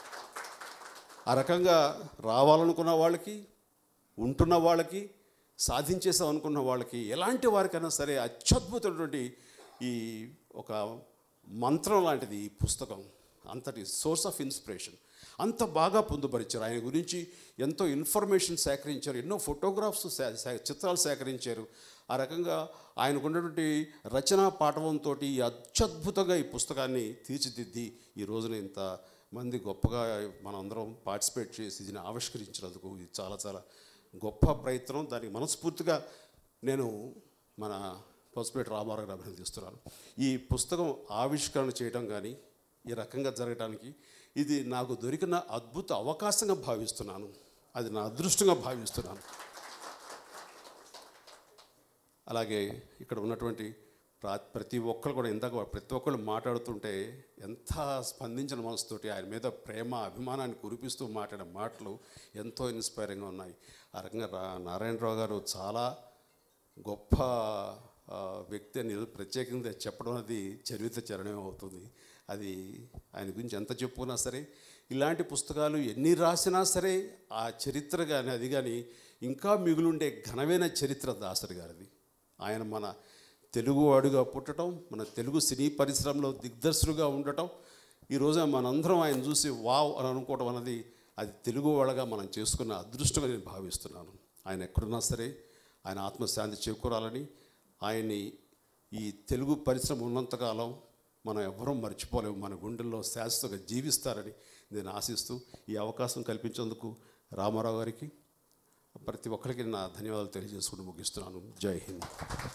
S18: ఆ రకంగా రావాలనుకున్న వాళ్ళకి ఉంటున్న వాళ్ళకి సాధించేసాం అనుకున్న వాళ్ళకి ఎలాంటి వారికైనా సరే అత్యద్భుతమైనటువంటి ఈ ఒక మంత్రం లాంటిది ఈ పుస్తకం అంతటి సోర్స్ ఆఫ్ ఇన్స్పిరేషన్ అంత బాగా పొందుపరిచారు ఆయన గురించి ఎంతో ఇన్ఫర్మేషన్ సేకరించారు ఎన్నో ఫోటోగ్రాఫ్స్ సే- సే- చిత్రాలు సేకరించారు ఆ రకంగా ఆయనకు ఉన్నటువంటి రచనా పాఠవంతో అత్యద్భుతంగా ఈ పుస్తకాన్ని తీర్చిదిద్ది ఈ రోజున ఇంత మంది గొప్పగా మనందరం పార్టిసిపేట్ చేసి దీన్ని ఆవిష్కరించినందుకు ఇది చాలా చాలా గొప్ప ప్రయత్నం దానికి మనస్ఫూర్తిగా నేను మన పసుపేట రామారావు గారు అభినందిస్తున్నాను ఈ పుస్తకం ఆవిష్కరణ చేయడం కానీ ఈ రకంగా జరగడానికి ఇది నాకు దొరికిన అద్భుత అవకాశంగా భావిస్తున్నాను అది నా అదృష్టంగా భావిస్తున్నాను అలాగే ఇక్కడ ఉన్నటువంటి రా ప్రతి ఒక్కరు కూడా ఇందాక ప్రతి ఒక్కళ్ళు మాట్లాడుతుంటే ఎంత స్పందించిన మనసుతోటి ఆయన మీద ప్రేమ అభిమానాన్ని కురిపిస్తూ మాట్లాడిన మాటలు ఎంతో ఇన్స్పైరింగ్గా ఉన్నాయి ఆ రకంగా రా నారాయణరావు గారు చాలా గొప్ప ఆ, వ్యక్తి అని ప్రత్యేకంగా చెప్పడం అనేది చరిత్ర చరణం అవుతుంది అది ఆయన గురించి ఎంత చెప్పుకున్నా సరే ఇలాంటి పుస్తకాలు ఎన్ని రాసినా సరే ఆ చరిత్ర కానీ అది కానీ ఇంకా మిగులుండే ఘనమైన చరిత్ర దాసరి గారిది ఆయన మన తెలుగు వాడుగా పుట్టడం మన తెలుగు సినీ పరిశ్రమలో దిగ్దర్శులుగా ఉండటం ఈరోజు మనందరం ఆయన చూసి వావ్ అని అనుకోవడం అన్నది అది తెలుగు వాళ్ళగా మనం చేసుకున్న అదృష్టంగా నేను భావిస్తున్నాను ఆయన ఎక్కడున్నా సరే ఆయన ఆత్మశాంతి చేకూరాలని ఆయన్ని ఈ తెలుగు పరిశ్రమ ఉన్నంతకాలం మనం ఎవ్వరూ మర్చిపోలేము మన గుండెల్లో శాశ్వతంగా జీవిస్తారని నేను ఆశిస్తూ ఈ అవకాశం కల్పించేందుకు రామారావు గారికి ప్రతి ఒక్కరికి నా ధన్యవాదాలు తెలియజేసుకుంటూ ముగిస్తున్నాను జై హింద్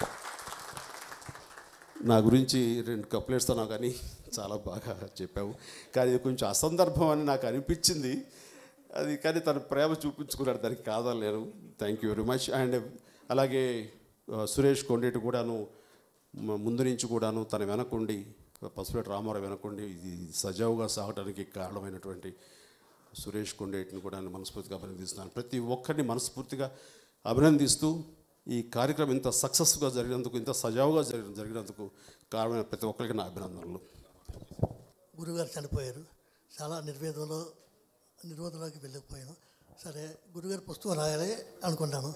S18: నా గురించి రెండు కప్లెట్స్ అన్నా కానీ చాలా బాగా చెప్పావు కానీ ఇది కొంచెం అసందర్భం అని నాకు అనిపించింది అది కానీ తన ప్రేమ చూపించుకున్నాడు దానికి కాదలేను thank you very much and అలాగే ఆ, సురేష్ కొండేటి కూడాను మ- ముందు నుంచి కూడాను తన వెనకుండి పసుపేట రామారావు వెనకుండి ఇది సజావుగా సాగడానికి కారణమైనటువంటి సురేష్ కొండేటిని కూడా నేను మనస్ఫూర్తిగా అభినందిస్తున్నాను ప్రతి ఒక్కరిని మనస్ఫూర్తిగా అభినందిస్తూ ఈ కార్యక్రమం ఇంత సక్సెస్గా జరిగినందుకు ఇంత సజావుగా జరిగిన జరిగినందుకు కారణమైన ప్రతి ఒక్కరికి నా అభినందనలు
S19: గురుగారు చనిపోయారు చాలా నిర్వేదంలో నిర్వేదంలోకి వెళ్ళిపోయాను సరే గురుగారి పుస్తకం రాయాలి అనుకున్నాను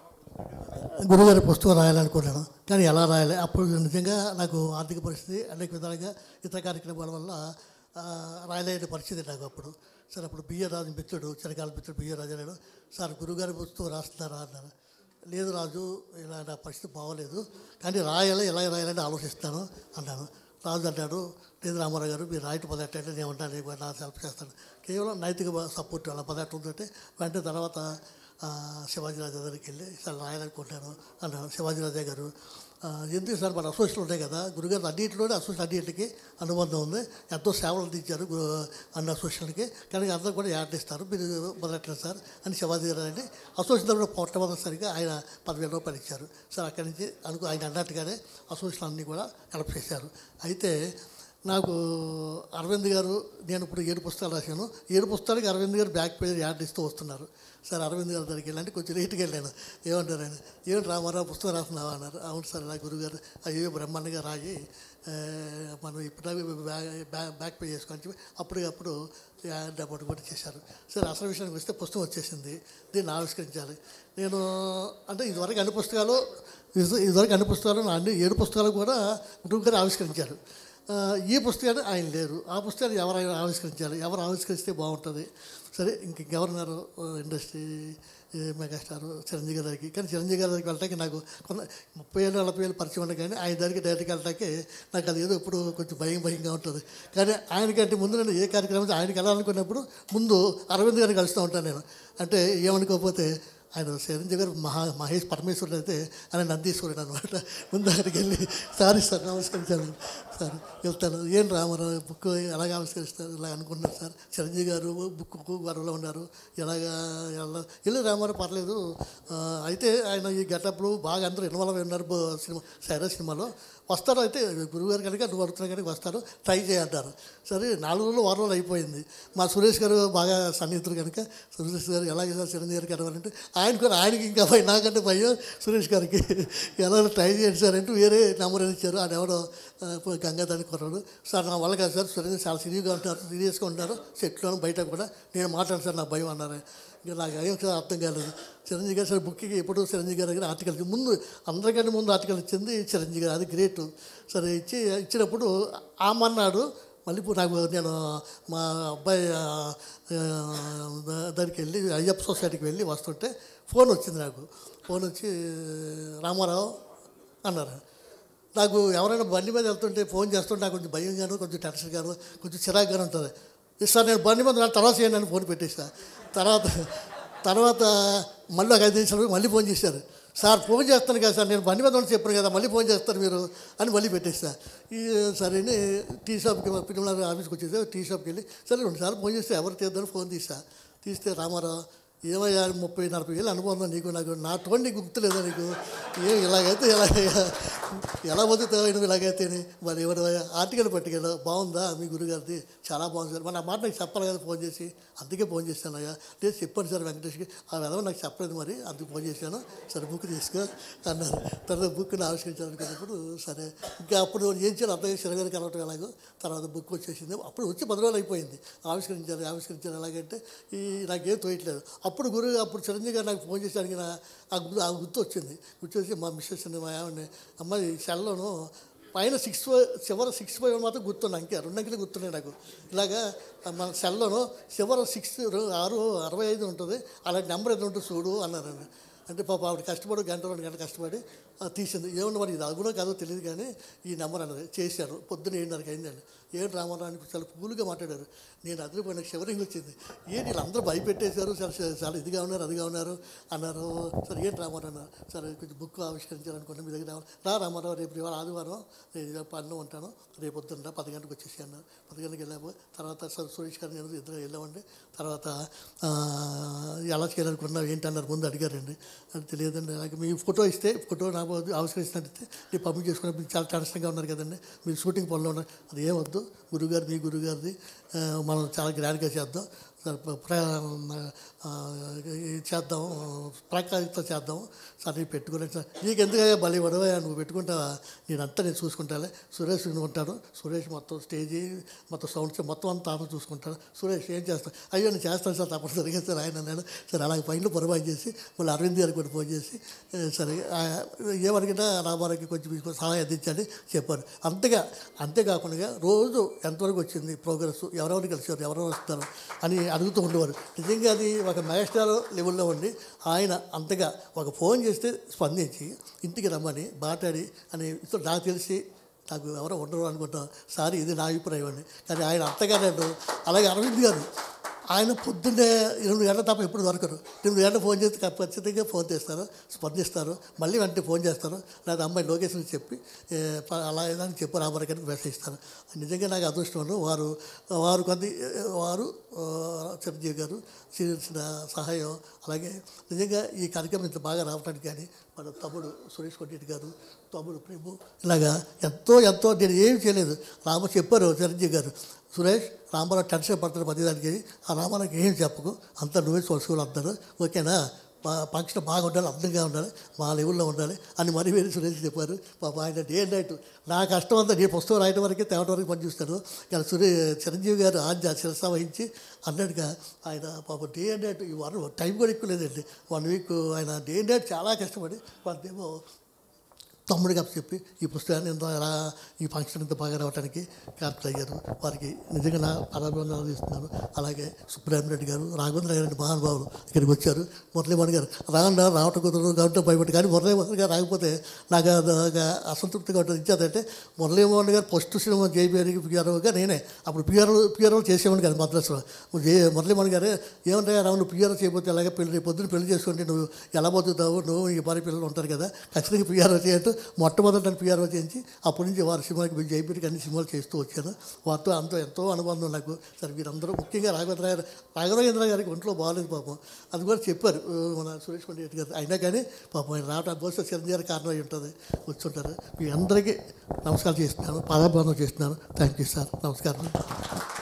S19: గురుగారి పుస్తకం రాయాలనుకున్నాను కానీ ఎలా రాయాలి అప్పుడు నిజంగా నాకు ఆర్థిక పరిస్థితి అనేక విధాలుగా ఇతర కార్యక్రమాల వల్ల ఆ, రాయలేని పరిస్థితి నాకు అప్పుడు సరే అప్పుడు బిఏ రాజు మిత్రుడు చిరకాల మిత్రుడు బిఏ రాజు అన్నాడు సార్ గురుగారి పుస్తకం రాస్తున్నారా అన్నారు లేదు రాజు ఇలా నా పరిస్థితి బాగోలేదు కానీ రాయాలి ఎలా రాయాలని ఆలోచిస్తాను అన్నాను రాజు అన్నాడు లేదు రామారావు గారు మీరు రాయటం మొదలెట్టండి నేను ఉంటాను నీకు నా హెల్ప్ చేస్తాను కేవలం నైతిక సపోర్ట్ అలా మొదలెట్టుందంటే వెంటనే తర్వాత ఆ, శివాజీ రాజా దగ్గరికి వెళ్ళి సార్ రాయాలనుకుంటాను అన్నాను శివాజీ రాజా గారు ఆ, ఎందుకు సార్ మన అసోసియేషన్ ఉంటాయి కదా గురుగారు అన్నింటిలోనే అసోసియేషన్ అన్నింటికి అనుబంధం ఉంది ఎంతో సేవలు అందించారు గు- అన్న అసోసియేషన్కి కానీ అందరూ కూడా యాడ్ ఇస్తారు మీరు మొదలెట్టండి సార్ అని శివాజీ గారు అని అసోసియేషన్ తరఫున మొట్టమొదటిసారిగా ఆయన పదివేల రూపాయలు ఇచ్చారు సార్ అక్కడి నుంచి అనుకు ఆయన అన్నట్టుగానే అసోసియేషన్ అన్నీ కూడా హెల్ప్ చేశారు అయితే నాకు అరవింద్ గారు నేను ఇప్పుడు ఏడు పుస్తకాలు రాశాను ఏడు పుస్తకాలకి అరవింద్ గారు బ్యాక్ పేజ్ యాడ్ ఇస్తూ వస్తున్నారు సార్ అరవింద్ గారి దగ్గరికి వెళ్ళండి కొంచెం లేట్కి వెళ్ళాను ఏమంటారు ఆయన ఏమిటి రామారావు పుస్తకం రాస్తున్నావా అన్నారు అవును సార్ నా గురుగారు అయ్యో బ్రహ్మాండంగా రాయి ఆ, మనం ఇప్పుడు బ్యాక్ బ్యాక్ పే చేసుకొని చెప్పి అప్పటికప్పుడు డబ్బు కూడా చేశారు సరే అసలు విషయానికి వస్తే పుస్తకం వచ్చేసింది దీన్ని ఆవిష్కరించాలి నేను అంటే ఇదివరకు అన్ని పుస్తకాలు ఇది- ఇదివరకు అన్ని పుస్తకాలు నా అన్ని ఏడు పుస్తకాలు కూడా గురువు గారు ఆవిష్కరించారు ఆ, ఈ పుస్తకాన్ని ఆయన లేరు ఆ పుస్తకాన్ని ఎవరు ఆయన ఆవిష్కరించాలి ఎవరు ఆవిష్కరిస్తే బాగుంటుంది సరే ఇంక ఇంకెవరున్నారు ఇండస్ట్రీ ఈ మెగాస్టార్ చిరంజీవి గారి దగ్గరికి కానీ చిరంజీవి గారి దగ్గరికి వెళ్ళటానికి నాకు కొంత ముప్పై ఏళ్ళు నలభై ఏళ్ళు పరిచయం ఉండే కానీ ఆయన దగ్గరికి డైరెక్ట్గా వెళ్ళటానికి నాకు అది ఏదో ఇప్పుడు కొంచెం భయం భయంగా ఉంటుంది కానీ ఆయనకంటే ముందు నేను ఏ కార్యక్రమం ఆయనకి వెళ్ళాలనుకున్నప్పుడు ముందు అరవింద్ గారిని కలుస్తూ ఉంటాను నేను అంటే ఏమనుకోకపోతే ఆయన చిరంజీవి గారు మహా మహేష్ పరమేశ్వరుడు అయితే ఆయన నందీశ్వరుడు అనమాట ముందు అక్కడికి వెళ్ళి సారీ సార్ నమస్కరించాను సార్ వెళ్తాను ఏం రామారావు బుక్ ఎలాగ ఆవిష్కరిస్తారు ఇలా అనుకుంటున్నారు సార్ చిరంజీవి గారు బుక్ వరలో ఉన్నారు ఎలాగా ఎలా వెళ్ళి రామారావు పర్లేదు ఆ, అయితే ఆయన ఈ గెటప్లు బాగా అందరూ ఇన్వాల్వ్ అయి ఉన్నారు బో- సినిమా సైరా సినిమాలో వస్తారు అయితే గురువుగారు కనుక నువ్వు అడుగుతున్నా కనుక వస్తారు ట్రై చేయంటారు సరే నాలుగు రోజులు వారం రోజులు అయిపోయింది మా సురేష్ గారు బాగా సన్నిహితులు కనుక సురేష్ గారు ఎలాగే సార్ చిరంజీవి గారికి అడవాలంటే ఆయన కూడా ఆయనకి ఇంకా భయం నాకంటే భయం సురేష్ గారికి ఎలా ట్రై చేయండి సార్ అంటూ వేరే నెంబర్ ఇచ్చారు ఆయన ఎవడో ఆ, గంగాధర్ కొన్నాడు సార్ నా వల్ల కాదు సార్ సురేష్ చాలా సీరియస్గా ఉంటారు సీరియస్గా ఉంటారు సెట్లోను బయట కూడా నేను మాట్లాడు సార్ నా భయం అన్నారు ఇంకా నాకు ఏం సార్ అర్థం కాలేదు చిరంజీవి గారు సరే బుక్కి ఎప్పుడు చిరంజీవి గారి దగ్గర ఆర్టికల్ ఇచ్చి- ముందు అందరికంటే ముందు ఆర్టికల్ ఇచ్చింది చిరంజీవి గారు అది గ్రేట్ సరే ఇచ్చి ఇచ్చినప్పుడు ఆ మన్నాడు మళ్ళీ ఇప్పుడు నాకు నేను మా అబ్బాయి ఆ, ఆ, దగ్గరికి వెళ్ళి అయ్యప్ప సొసైటీకి వెళ్ళి వస్తుంటే ఫోన్ వచ్చింది నాకు ఫోన్ వచ్చి రామారావు అన్నారు నాకు ఎవరైనా బండి మీద వెళ్తుంటే ఫోన్ చేస్తుంటే నాకు కొంచెం భయంగాను కొంచెం టెన్షన్గాను కొంచెం చిరాకుగాను ఉంటుంది సార్ నేను బండి మీద నా తర్వాత చేయండి అని ఫోన్ పెట్టేసా తర్వాత తర్వాత మళ్ళీ ఒక ఐదు నిమిషాలు మళ్ళీ ఫోన్ చేశారు సార్ ఫోన్ చేస్తాను కదా సార్ నేను బండి మీద ఉండి చెప్పాను కదా మళ్ళీ ఫోన్ చేస్తారు మీరు అని మళ్ళీ పెట్టేస్తా ఈ సరే అని టీ షాప్కి పిల్లల ఆఫీస్కి వచ్చేసి టీ షాప్కి వెళ్ళి సరే రెండుసార్లు ఫోన్ చేస్తే ఎవరు తీద్దామని ఫోన్ తీసా తీస్తే రామారావు ఏమయ్యా ముప్పై నలభై ఏళ్ళు అనుభవం నీకు నాకు నా తోడు నీకు గుర్తులేదా నీకు ఏం ఇలాగైతే ఎలా ఎలా బతుకుతావు నువ్వు ఇలాగైతే మరి ఎవరు ఆర్టికల్ పట్టుకెళ్ళా బాగుందా మీ గురుగారిది చాలా బాగుంది సార్ మరి ఆ మాట నాకు చెప్పాలి కదా ఫోన్ చేసి అందుకే ఫోన్ చేశాను అయ్యా లేదు చెప్పండి సార్ వెంకటేష్కి ఆ విధంగా నాకు చెప్పలేదు మరి అందుకు ఫోన్ చేశాను సరే బుక్ తీసుకో అన్నారు తర్వాత బుక్ని ఆవిష్కరించాలనుకున్నప్పుడు సరే ఇంకా అప్పుడు ఏం చేయాలి అర్థం శరగారు కలవటం ఎలాగో తర్వాత బుక్ వచ్చేసింది అప్పుడు వచ్చి పది రోజులు అయిపోయింది ఆవిష్కరించారు ఆవిష్కరించారు ఎలాగంటే ఈ నాకేం తోయట్లేదు అప్పుడు గురువు అప్పుడు చిరంజీవి గారు నాకు ఫోన్ చేసి అడిగిన ఆ గుర్తు ఆ గుర్తు వచ్చింది గుర్తొచ్చి మా మిస్సెస్ మా ఆవిడని అమ్మాయి సెల్లోను పైన సిక్స్ చివర సిక్స్ ఫైవ్ మాత్రం గుర్తున్నాయి అంకే రెండు అంకెలు గుర్తున్నాయి నాకు ఇలాగా మన సెల్లోను చివర సిక్స్ ఆరు అరవై ఐదు ఉంటుంది అలాంటి నెంబర్ ఎంత ఉంటుంది చూడు అన్నారండి అంటే పాప ఆవిడ కష్టపడి గంట రెండు గంటలు కష్టపడి ఆ, తీసింది ఏమన్నా మరి ఇది అగునో కాదో తెలియదు కానీ ఈ నెంబర్ అన్నది చేశారు పొద్దున ఏడున్నరకి అయిందండి ఏడు రామారావునికి చాలా కూల్గా మాట్లాడారు నేను అదిరిపోయిన షవరింగ్ వచ్చింది ఏంటి వీళ్ళందరూ భయపెట్టేశారు చాలా చాలా ఇదిగా ఉన్నారు అదిగా ఉన్నారు అన్నారు సరే ఏంటి రామారావు అన్నారు సరే కొంచెం బుక్ ఆవిష్కరించాలనుకున్నాను మీ దగ్గర రావాలి రా రామారావు రేపు ఇవాళ ఆదివారం నేను పన్ను ఉంటాను రేపు పొద్దున్న పది గంటలకు వచ్చేసి అన్నారు పది గంటలకు వెళ్ళాము తర్వాత సు- సురేష్ గారు నేను ఇద్దరు వెళ్ళామండి తర్వాత ఆ, ఎలా చేయాలనుకున్నావు ఏంటి అన్నారు ముందు అడిగారండి అది తెలియదండి నాకు మీ ఫోటో ఇస్తే ఫోటో నాకు ఆవిష్కరిస్తున్నట్టు నేను పంపిణీ చేసుకుని మీరు చాలా టెన్షన్గా ఉన్నారు కదండి మీరు షూటింగ్ పనిలో ఉన్నారు అది ఏమొద్దు గురుగారు మీ గురుగారిది ఆ, మనం చాలా గ్రాండ్గా చేద్దాం సరే, ప్ర- ప్ర- ఆ, ఇది చేద్దాం ప్రకాశంతో చేద్దాం సరే పెట్టుకుని సార్ నీకు ఎందుకయ్యా బలి పడవయ్యా నువ్వు పెట్టుకుంటావా నేనంతా నేను చూసుకుంటాలే సురేష్ ఉంటాడు సురేష్ మొత్తం స్టేజీ మొత్తం సౌండ్స్ మొత్తం అంతా ఆయన చూసుకుంటాడు సురేష్ ఏం చేస్తాను అయ్యో నేను చేస్తాను సార్ తప్పనిసరిగా సార్ ఆయన నేను సరే అలాగే పైన పొరపాటు చేసి మళ్ళీ అరవింద్ గారికి కూడా ఫోన్ చేసి "ఏ, సరే ఆ, ఏమడిగినా రామారావుకి కొంచెం మీకు సహాయం అందించండి చెప్పారు అంతగా అంతేకాకుండా రోజు ఎంతవరకు వచ్చింది ప్రోగ్రెస్ ఎవరెవరు కలిసారు ఎవరెవరు వస్తారు అని అడుగుతూ ఉండేవారు నిజంగా అది ఒక మెగాస్టార్ లెవెల్లో ఉండి ఆయన అంతగా ఒక ఫోన్ చేస్తే స్పందించి ఇంటికి రమ్మని మాట్లాడి అని ఇతను నాకు తెలిసి నాకు ఎవరో ఉండరు అనుకుంటాం సారీ ఇది నా అభిప్రాయం అండి కానీ ఆయన అంతగా నేను అలాగే అరవింద్ గారు ఆయన పొద్దున్నే ఎనిమిది గంటల తప్ప ఎప్పుడు దొరకరు ఎనిమిది గంటల ఫోన్ చేస్తే ఖచ్చితంగా ఫోన్ చేస్తారు స్పందిస్తారు మళ్ళీ వెంటనే ఫోన్ చేస్తారు లేదా అమ్మాయి లొకేషన్ చెప్పి ఏ, ప- అలా ఏదని చెప్పి రామరావు మెసేజ్ ఇస్తారు నిజంగా నాకు అదృష్టం వారు వారు కొద్ది వారు ఆ, చిరంజీవి గారు చేసిన సహాయం అలాగే నిజంగా ఈ కార్యక్రమం ఇంత బాగా రావడానికి కానీ మన తమ్ముడు సురేష్ కొట్టేటి గారు తమ్ముడు ప్రేము ఇలాగా ఎంతో ఎంతో నేను ఏం చేయలేదు రామ చెప్పారు చిరంజీవి గారు సురేష్ రామారావు టెన్షన్ పడుతున్న ప్రతిదానికి ఆ రామారావుకి ఏం చెప్పకు అంతా నువ్వే చూసుకోవాలి అంటారు ఓకేనా మా ఫంక్షన్ బాగా ఉండాలి అందంగా ఉండాలి మా లెవెల్లో ఉండాలి అని మరీ వేరే సురేష్ చెప్పారు పాప ఆయన డే అండ్ నైట్ నా కష్టం అంతా నేను పుస్తకం రాయడం వరకే తేవడం వరకు పనిచేస్తాను కానీ సురే చిరంజీవి గారు ఆజ్ఞ శిరస వహించి అన్నట్టుగా ఆయన పాప డే అండ్ నైట్ ఈ వన్ టైం కూడా ఎక్కువ లేదండి వన్ వీక్ ఆయన డే అండ్ నైట్ చాలా కష్టపడి వాళ్ళేమో తమ్ముడికి చెప్పి ఈ పుస్తకాన్ని ఎంత ఎలా ఈ ఫంక్షన్ ఇంత బాగా రావడానికి క్యాప్టల్ అయ్యారు వారికి నిజంగా నా పదాభివందనాలు ఇస్తున్నాను అలాగే సుబ్రహ్మణ్య రెడ్డి గారు రాఘవేంద్ర గారు మహానుభావులు ఇక్కడికి వచ్చారు మురళీమణి గారు రాకుండా రావటం కుదరదు కాబట్టి భయపడి కానీ మురళీమోహన్ గారు రాకపోతే నాకు అది ఒక అసంతృప్తిగా ఉంటుంది ఇచ్చేదంటే మురళీమోహన్ గారు ఫస్ట్ సినిమా జేబీఆర్ పిఆర్ఓగా నేనే అప్పుడు పిఆర్ఓ పిఆర్ఓ చేసేవాడిని కదా మద్రాసులో జే మురళీమణి గారు ఏమంటాయి రావు నువ్వు పిఆర్ఓ చేయకపోతే ఎలాగ పెళ్లి రేపు పొద్దున్న పెళ్లి చేసుకుంటే నువ్వు ఎలా బతుకుతావు నువ్వు ఈ భార్య పిల్లలు ఉంటారు కదా ఖచ్చితంగా పిఆర్ఓ చేయట్టు మొట్టమొదటి నన్ను పిఆర్ఓ చేయించి అప్పటి నుంచి వారి సినిమాకి మేము జైపీరికి అన్ని సినిమాలు చేస్తూ వచ్చాను వారితో అంత ఎంతో అనుబంధం నాకు సరే వీరందరూ ముఖ్యంగా రాఘవేంద్ర గారు రాఘవేంద్ర గారికి ఒంట్లో బాగాలేదు పాపం అది కూడా చెప్పారు ఆ, మన సురేష్ కొండ రెడ్డి గారు అయినా కానీ పాపం ఆయన రావడం బహుశా చిరంజీవి గారి కారణం అయి ఉంటుంది వచ్చుంటారు మీ అందరికీ నమస్కారం చేస్తున్నాను పాదాభివందనం చేస్తున్నాను థ్యాంక్ యూ సార్ నమస్కారం